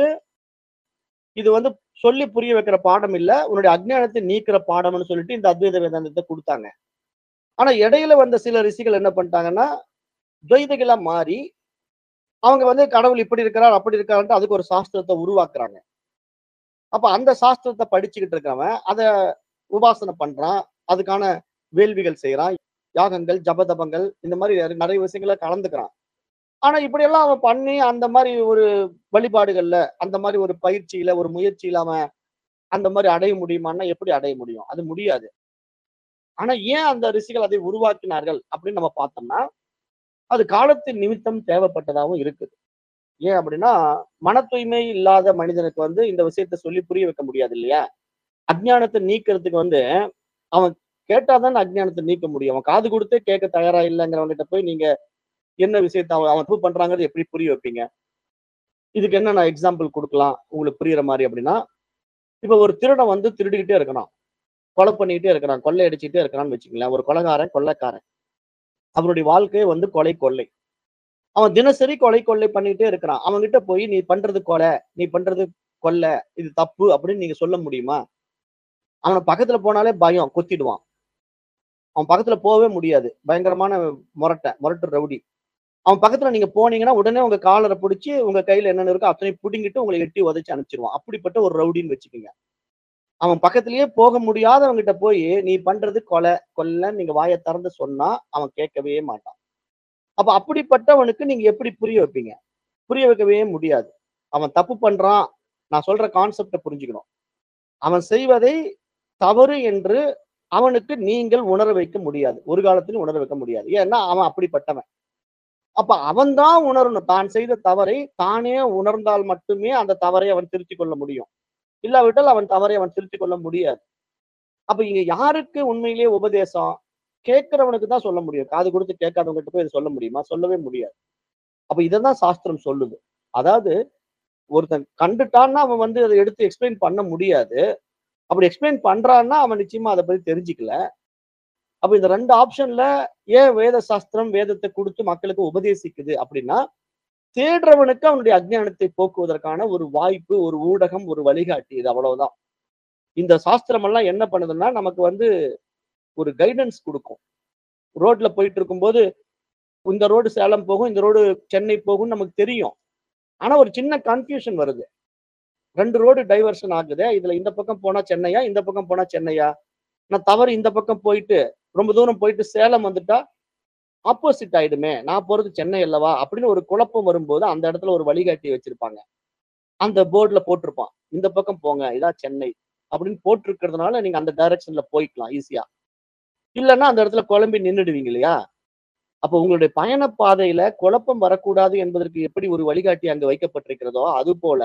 இது வந்து சொல்லி புரிய வைக்கிற பாடம் இல்ல உன்னுடைய அஜ்ஞானத்தை நீக்கிற பாடம்னு சொல்லிட்டு இந்த அத்வைத வேதாந்தத்தை கொடுத்தாங்க ஆனா இடையில வந்த சில ரிஷிகள் என்ன பண்ணிட்டாங்கன்னா துவைதிகளா மாறி அவங்க வந்து கடவுள் இப்படி இருக்கிறார் அப்படி இருக்காருன்ட்டு அதுக்கு ஒரு சாஸ்திரத்தை உருவாக்குறாங்க அப்ப அந்த சாஸ்திரத்தை படிச்சுக்கிட்டு இருக்கிறவன் அதை உபாசனை பண்றான் அதுக்கான வேள்விகள் செய்யறான் யாகங்கள் ஜபதபங்கள் இந்த மாதிரி நிறைய- நிறைய விஷயங்களை கலந்துக்கிறான் ஆனா இப்படியெல்லாம் அவன் பண்ணி அந்த மாதிரி ஒரு வழிபாடுகள்ல அந்த மாதிரி ஒரு பயிற்சியில ஒரு முயற்சியில அவன் அந்த மாதிரி அடைய முடியுமான்னா எப்படி அடைய முடியும் அது முடியாது ஆனா ஏன் அந்த ரிஷிகள் அதை உருவாக்கினார்கள் அப்படின்னு நம்ம பார்த்தோம்னா அது காலத்தின் நிமித்தம் தேவைப்பட்டதாகவும் இருக்குது ஏன் அப்படின்னா மன தூய்மை இல்லாத மனிதனுக்கு வந்து இந்த விஷயத்த சொல்லி புரிய வைக்க முடியாது இல்லையா அஜ்ஞானத்தை நீக்கிறதுக்கு வந்து அவன் கேட்டாதான் அஜ்ஞானத்தை நீக்க முடியும் அவன் காது கொடுத்தே கேட்க தயாரா இல்லைங்கிறவங்கிட்ட போய் நீங்க என்ன விஷயத்த அவன் அவன் தப்பு பண்றாங்கிறது எப்படி புரிய வைப்பீங்க இதுக்கு என்ன நான் எக்ஸாம்பிள் கொடுக்கலாம் உங்களுக்கு புரியுற மாதிரி அப்படின்னா இப்ப ஒரு திருடன் வந்து திருடிக்கிட்டே இருக்கிறான் கொலை பண்ணிக்கிட்டே இருக்கிறான் கொள்ளை அடிச்சுக்கிட்டே இருக்கிறான்னு வச்சுங்களேன் ஒரு கொலைகாரன் கொள்ளைக்காரன் அவருடைய வாழ்க்கையே வந்து கொலை கொள்ளை அவன் தினசரி கொலை கொள்ளை பண்ணிக்கிட்டே இருக்கிறான் அவன்கிட்ட போய் நீ பண்றது கொலை நீ பண்றது கொலை இது தப்பு அப்படின்னு நீங்க சொல்ல முடியுமா அவன பக்கத்துல போனாலே பயம் கொத்திடுவான் அவன் பக்கத்துல போகவே முடியாது பயங்கரமான முரட்டை முரட்டு ரவுடி அவன் பக்கத்துல நீங்க போனீங்கன்னா உடனே உங்க காலரை பிடிச்சி உங்க கையில என்னென்ன இருக்கோ அத்தனையும் புடுங்கிட்டு உங்களை எட்டி உதைச்சு அனுப்பிச்சிருவான் அப்படிப்பட்ட ஒரு ரவுடின்னு வச்சுக்கோங்க அவன் பக்கத்திலேயே போக முடியாதவங்கிட்ட போய் நீ பண்றது கொலை கொல்லைன்னு நீங்க வாயை திறந்து சொன்னா அவன் கேட்கவே மாட்டான் அப்ப அப்படிப்பட்டவனுக்கு நீங்க எப்படி புரிய வைப்பீங்க புரிய வைக்கவே முடியாது அவன் தப்பு பண்றான் நான் சொல்ற கான்செப்டை புரிஞ்சுக்கணும் அவன் செய்வதை தவறு என்று அவனுக்கு நீங்கள் உணர வைக்க முடியாது ஒரு காலத்திலும் உணர வைக்க முடியாது ஏன்னா அவன் அப்படிப்பட்டவன் அப்ப அவன்தான் உணரணும் தான் செய்த தவறை தானே உணர்ந்தால் மட்டுமே அந்த தவறை அவன் திருத்திக் கொள்ள முடியும் இல்லாவிட்டால் அவன் தவறை அவன் திருத்திக் கொள்ள முடியாது அப்ப இங்க யாருக்கு உண்மையிலேயே உபதேசம் கேட்கிறவனுக்கு தான் சொல்ல முடியும் காது கொடுத்து கேட்காதவங்ககிட்ட போய் இதை சொல்ல முடியுமா சொல்லவே முடியாது அப்ப இதைதான் சாஸ்திரம் சொல்லுது அதாவது ஒருத்தன் கண்டுட்டான்னா அவன் வந்து அதை எடுத்து எக்ஸ்பிளைன் பண்ண முடியாது அப்படி எக்ஸ்பிளைன் பண்றான்னா அவன் நிச்சயமா அதை பத்தி தெரிஞ்சுக்கல அப்ப இந்த ரெண்டு ஆப்ஷன்ல ஏன் வேத சாஸ்திரம் வேதத்தை கொடுத்து மக்களுக்கு உபதேசிக்குது அப்படின்னா தேடுறவனுக்கு அவனுடைய அஜ்ஞானத்தை போக்குவதற்கான ஒரு வாய்ப்பு ஒரு ஊடகம் ஒரு வழிகாட்டி இது அவ்வளவுதான் இந்த சாஸ்திரம் எல்லாம் என்ன பண்ணுதுன்னா நமக்கு வந்து ஒரு கைடன்ஸ் கொடுக்கும் ரோட்ல போயிட்டு இருக்கும்போது இந்த ரோடு சேலம் போகும் இந்த ரோடு சென்னை போகும் நமக்கு தெரியும் ஆனா ஒரு சின்ன கன்ஃபியூஷன் வருது ரெண்டு ரோடு டைவர்ஷன் ஆகுது இதுல இந்த பக்கம் போனா சென்னையா இந்த பக்கம் போனா சென்னையா நான் தவறு இந்த பக்கம் போயிட்டு ரொம்ப தூரம் போயிட்டு சேலம் வந்துட்டா ஆப்போசிட் ஆயிடுமே நான் போறது சென்னை அல்லவா அப்படின்னு ஒரு குழப்பம் வரும்போது அந்த இடத்துல ஒரு வழிகாட்டி வச்சிருப்பாங்க அந்த போர்டுல போட்டிருப்பான் இந்த பக்கம் போங்க இதான் சென்னை அப்படின்னு போட்டிருக்கிறதுனால நீங்க அந்த டைரக்ஷன்ல போய்க்கலாம் ஈஸியா இல்லைன்னா அந்த இடத்துல குழம்பி நின்றுடுவீங்க இல்லையா அப்போ உங்களுடைய பயண பாதையில குழப்பம் வரக்கூடாது என்பதற்கு எப்படி ஒரு வழிகாட்டி அங்கு வைக்கப்பட்டிருக்கிறதோ அது போல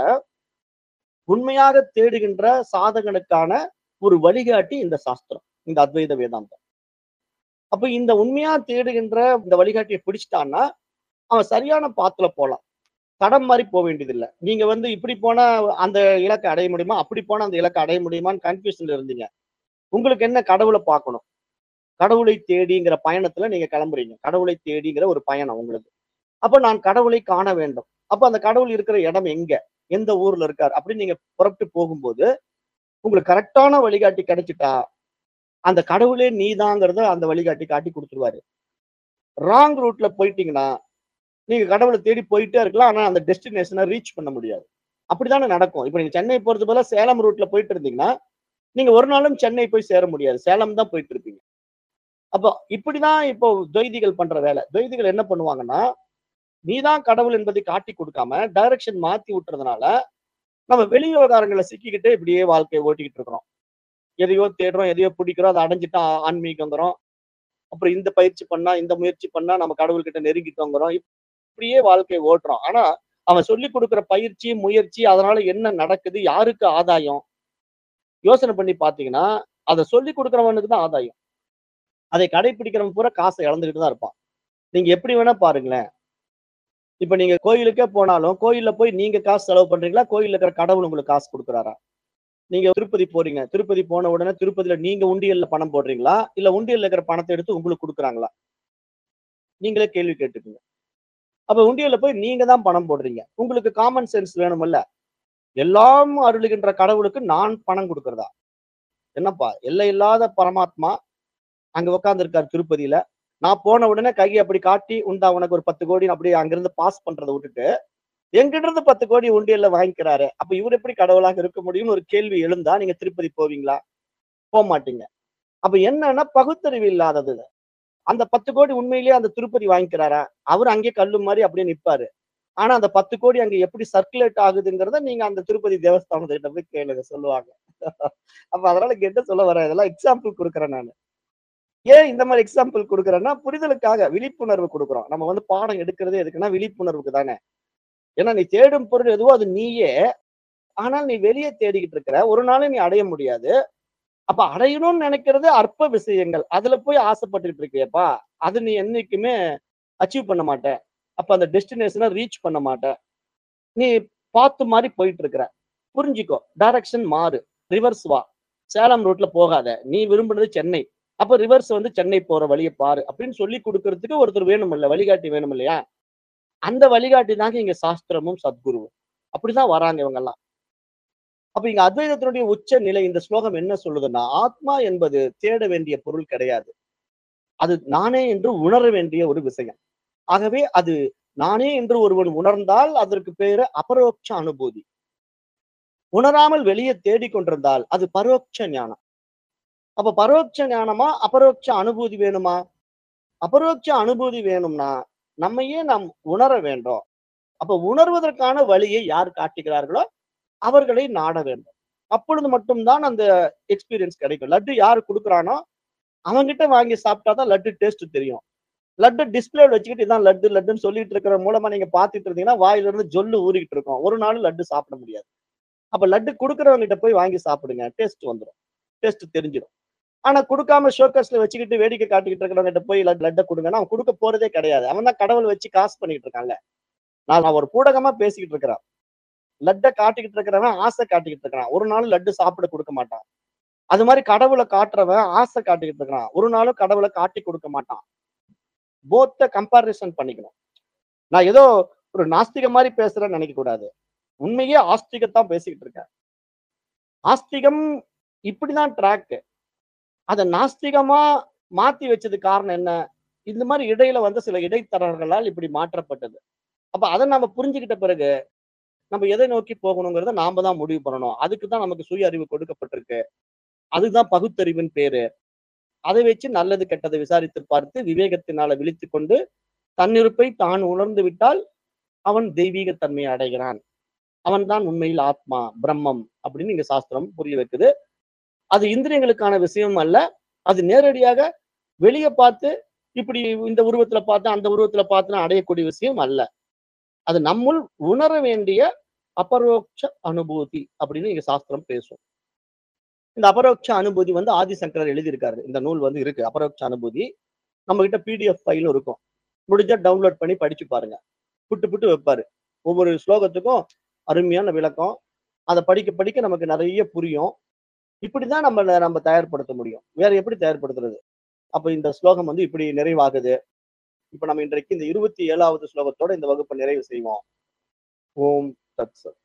உண்மையாக தேடுகின்ற சாதகனுக்கான ஒரு வழிகாட்டி இந்த சாஸ்திரம் இந்த அத்வைத வேதாந்தம் அப்ப இந்த உண்மையா தேடுகின்ற இந்த வழிகாட்டியை பிடிச்சிட்டான்னா அவன் சரியான பாத்துல போலாம் தடம் மாதிரி போக வேண்டியதில்லை நீங்க வந்து இப்படி போனா அந்த இலக்கை அடைய முடியுமா அப்படி போனா அந்த இலக்கை அடைய முடியுமான்னு கன்ஃபியூஷன்ல இருந்தீங்க உங்களுக்கு என்ன கடவுளை பார்க்கணும் கடவுளை தேடிங்கிற பயணத்துல நீங்க கிளம்புறீங்க கடவுளை தேடிங்கிற ஒரு பயணம் உங்களுக்கு அப்ப நான் கடவுளை காண வேண்டும் அப்ப அந்த கடவுள் இருக்கிற இடம் எங்க எந்த ஊர்ல இருக்கார் அப்படின்னு நீங்க புறப்பட்டு போகும்போது உங்களுக்கு கரெக்டான வழிகாட்டி கிடைச்சிட்டா அந்த கடவுளே நீதாங்கிறத அந்த வழிகாட்டி காட்டி கொடுத்துருவாரு ராங் ரூட்ல போயிட்டீங்கன்னா நீங்க கடவுளை தேடி போயிட்டே இருக்கலாம் ஆனா அந்த டெஸ்டினேஷனை ரீச் பண்ண முடியாது அப்படித்தானே நடக்கும் இப்ப நீங்க சென்னை போறது போல சேலம் ரூட்ல போயிட்டு இருந்தீங்கன்னா நீங்க ஒரு நாளும் சென்னை போய் சேர முடியாது சேலம் தான் போயிட்டு இருப்பீங்க அப்போ இப்படிதான் இப்போ துவைதிகள் பண்ற வேலை துவைதிகள் என்ன பண்ணுவாங்கன்னா நீதான் கடவுள் என்பதை காட்டி கொடுக்காம டைரக்ஷன் மாத்தி விட்டுறதுனால நம்ம வெளி விவகாரங்களை சிக்கிக்கிட்டு இப்படியே வாழ்க்கையை ஓட்டிக்கிட்டு இருக்கிறோம் எதையோ தேடுறோம் எதையோ பிடிக்கிறோம் அதை அடைஞ்சிட்டா ஆன்மீகங்கிறோம் அப்புறம் இந்த பயிற்சி பண்ணா இந்த முயற்சி பண்ணா நம்ம கடவுள்கிட்ட நெருங்கிட்டோங்கிறோம் இப்படியே வாழ்க்கையை ஓட்டுறோம் ஆனா அவன் சொல்லி கொடுக்குற பயிற்சி முயற்சி அதனால என்ன நடக்குது யாருக்கு ஆதாயம் யோசனை பண்ணி பாத்தீங்கன்னா அதை சொல்லி கொடுக்குறவனுக்கு தான் ஆதாயம் அதை கடைபிடிக்கிறவன் பூரா காசை இழந்துகிட்டு தான் இருப்பான் நீங்க எப்படி வேணா பாருங்களேன் இப்ப நீங்க கோயிலுக்கே போனாலும் கோயில்ல போய் நீங்க காசு செலவு பண்றீங்களா கோயில்ல இருக்கிற கடவுள் உங்களுக்கு காசு கொடுக்குறாரா நீங்க திருப்பதி போறீங்க திருப்பதி போன உடனே திருப்பதியில நீங்க உண்டியல்ல பணம் போடுறீங்களா இல்ல உண்டியல்ல இருக்கிற பணத்தை எடுத்து உங்களுக்கு கொடுக்குறாங்களா நீங்களே கேள்வி கேட்டுக்குங்க அப்ப உண்டியல்ல போய் நீங்க தான் பணம் போடுறீங்க உங்களுக்கு காமன் சென்ஸ் வேணும்ல எல்லாம் அருளுகின்ற கடவுளுக்கு நான் பணம் கொடுக்கறதா என்னப்பா எல்லை இல்லாத பரமாத்மா அங்க உட்கார்ந்துருக்காரு திருப்பதியில நான் போன உடனே கையை அப்படி காட்டி உண்டா உனக்கு ஒரு பத்து கோடி அப்படியே அங்கிருந்து பாஸ் பண்றதை விட்டுட்டு எங்கிட்ட இருந்து பத்து கோடி உண்டியல்ல வாங்கிக்கிறாரு அப்ப இவர் எப்படி கடவுளாக இருக்க முடியும்னு ஒரு கேள்வி எழுந்தா நீங்க திருப்பதி போவீங்களா போக மாட்டீங்க அப்ப என்னன்னா பகுத்தறிவு இல்லாதது அந்த பத்து கோடி உண்மையிலேயே அந்த திருப்பதி வாங்கிக்கிறாரா அவர் அங்கே கல்லு மாதிரி அப்படியே நிப்பாரு ஆனா அந்த பத்து கோடி அங்க எப்படி சர்க்குலேட் ஆகுதுங்கிறத நீங்க அந்த திருப்பதி தேவஸ்தானத்துக்கிட்ட போய் கேளுங்க சொல்லுவாங்க அப்ப அதனால இங்க என்ன சொல்ல வரேன் இதெல்லாம் எக்ஸாம்பிள் கொடுக்குறேன் நான் ஏன் இந்த மாதிரி எக்ஸாம்பிள் கொடுக்குறேன்னா புரிதலுக்காக விழிப்புணர்வு கொடுக்குறோம் நம்ம வந்து பாடம் எடுக்கிறதே எதுக்குன்னா விழிப்புணர்வுக்கு தானே ஏன்னா நீ தேடும் பொருள் எதுவோ அது நீயே ஆனால் நீ வெளியே தேடிக்கிட்டு இருக்கிற ஒரு நாளும் நீ அடைய முடியாது அப்ப அடையணும்னு நினைக்கிறது அற்ப விஷயங்கள் அதுல போய் ஆசைப்பட்டுட்டு இருக்கியப்பா அது நீ என்னைக்குமே அச்சீவ் பண்ண மாட்ட அப்ப அந்த டெஸ்டினேஷனை ரீச் பண்ண மாட்ட நீ பார்த்து மாதிரி போயிட்டு இருக்கிற புரிஞ்சுக்கோ டைரக்ஷன் மாறு ரிவர்ஸ் வா சேலம் ரூட்ல போகாத நீ விரும்புனது சென்னை அப்ப ரிவர்ஸ் வந்து சென்னை போற வழியை பாரு அப்படின்னு சொல்லி கொடுக்கறதுக்கு ஒருத்தர் வேணும் இல்ல வழிகாட்டி வேணும் இல்லையா அந்த வழிகாட்டி தாங்க இங்க சாஸ்திரமும் சத்குருவும் அப்படிதான் வராங்க இவங்க எல்லாம் அப்ப இங்க அத்வைதத்தினுடைய உச்ச நிலை இந்த ஸ்லோகம் என்ன சொல்லுதுன்னா ஆத்மா என்பது தேட வேண்டிய பொருள் கிடையாது அது நானே என்று உணர வேண்டிய ஒரு விஷயம் ஆகவே அது நானே என்று ஒருவன் உணர்ந்தால் அதற்கு பேரு அபரோக்ஷ அனுபூதி உணராமல் வெளியே தேடிக்கொண்டிருந்தால் அது பரோட்ச ஞானம் அப்ப பரோட்ச ஞானமா அபரோக்ஷ அனுபூதி வேணுமா அபரோக்ஷ அனுபூதி வேணும்னா நம்மையே நாம் உணர வேண்டும் அப்ப உணர்வதற்கான வழியை யார் காட்டுகிறார்களோ அவர்களை நாட வேண்டும் அப்பொழுது மட்டும்தான் அந்த எக்ஸ்பீரியன்ஸ் கிடைக்கும் லட்டு யாரு கொடுக்குறானோ அவன்கிட்ட வாங்கி சாப்பிட்டாதான் லட்டு டேஸ்ட் தெரியும் லட்டு டிஸ்பிளே வச்சுக்கிட்டு இதான் லட்டு லட்டுன்னு சொல்லிட்டு இருக்கிற மூலமா நீங்க பாத்துட்டு இருந்தீங்கன்னா வாயில இருந்து ஜொல்லு ஊறிக்கிட்டு இருக்கும் ஒரு நாள் லட்டு சாப்பிட முடியாது அப்ப லட்டு கொடுக்குறவங்க கிட்ட போய் வாங்கி சாப்பிடுங்க டேஸ்ட் வந்துடும் டேஸ்ட் தெரிஞ்சிடும் ஆனா கொடுக்காம ஷோக்கஸ்ல வச்சுக்கிட்டு வேடிக்கை காட்டிக்கிட்டு இருக்கிறவங்க கிட்ட போய் லட்- லட்டை கொடுங்கன்னா அவன் கொடுக்க போறதே கிடையாது அவன் தான் கடவுள் வச்சு காசு பண்ணிட்டு இருக்காங்க நான் நான் ஒரு பூடகமா பேசிக்கிட்டு இருக்கிறேன் லட்டை காட்டிக்கிட்டு இருக்கிறவன் ஆசை காட்டிக்கிட்டு இருக்கிறான் ஒரு நாள் லட்டு சாப்பிட கொடுக்க மாட்டான் அது மாதிரி கடவுளை காட்டுறவன் ஆசை காட்டிக்கிட்டு இருக்கிறான் ஒரு நாளும் கடவுளை காட்டி கொடுக்க மாட்டான் போத்த கம்பாரிசன் பண்ணிக்கணும் நான் ஏதோ ஒரு நாஸ்திக மாதிரி பேசுறேன்னு நினைக்க கூடாது உண்மையே ஆஸ்திகத்தான் பேசிக்கிட்டு இருக்கேன் ஆஸ்திகம் இப்படிதான் ட்ராக் அதை நாஸ்திகமா மாத்தி வச்சது காரணம் என்ன இந்த மாதிரி இடையில வந்து சில இடைத்தரகர்களால் இப்படி மாற்றப்பட்டது அப்ப அதை நம்ம புரிஞ்சுக்கிட்ட பிறகு நம்ம எதை நோக்கி போகணுங்கிறத நாம தான் முடிவு பண்ணணும் அதுக்கு தான் நமக்கு சுய அறிவு கொடுக்கப்பட்டிருக்கு அதுதான் பகுத்தறிவின் பேரு அதை வச்சு நல்லது கெட்டதை விசாரித்து பார்த்து விவேகத்தினால விழித்து கொண்டு தன்னிருப்பை தான் உணர்ந்து விட்டால் அவன் தெய்வீக தன்மையை அடைகிறான் அவன் தான் உண்மையில் ஆத்மா பிரம்மம் அப்படின்னு இங்க சாஸ்திரம் புரிய வைக்குது அது இந்திரியங்களுக்கான விஷயம் அல்ல அது நேரடியாக வெளியே பார்த்து இப்படி இந்த உருவத்துல பார்த்து அந்த உருவத்துல பார்த்து அடையக்கூடிய விஷயம் அல்ல அது நம்முள் உணர வேண்டிய அபரோக்ஷ அனுபூதி அப்படின்னு இங்க சாஸ்திரம் பேசும் இந்த அபரோக்ஷ அனுபூதி வந்து ஆதிசங்கரர் எழுதியிருக்காரு இந்த நூல் வந்து இருக்கு அபரோக்ஷ அனுபூதி நம்ம கிட்ட பிடிஎஃப் ஃபைலும் இருக்கும் முடிஞ்சா டவுன்லோட் பண்ணி படிச்சு பாருங்க புட்டு புட்டு வைப்பாரு ஒவ்வொரு ஸ்லோகத்துக்கும் அருமையான விளக்கம் அதை படிக்க படிக்க நமக்கு நிறைய புரியும் இப்படிதான் நம்ம நம்ம தயார்படுத்த முடியும் வேற எப்படி தயார்படுத்துறது அப்ப இந்த ஸ்லோகம் வந்து இப்படி நிறைவாகுது இப்ப நம்ம இன்றைக்கு இந்த இருபத்தி ஏழாவது ஸ்லோகத்தோட இந்த வகுப்பை நிறைவு செய்வோம் ஓம் தத் சத்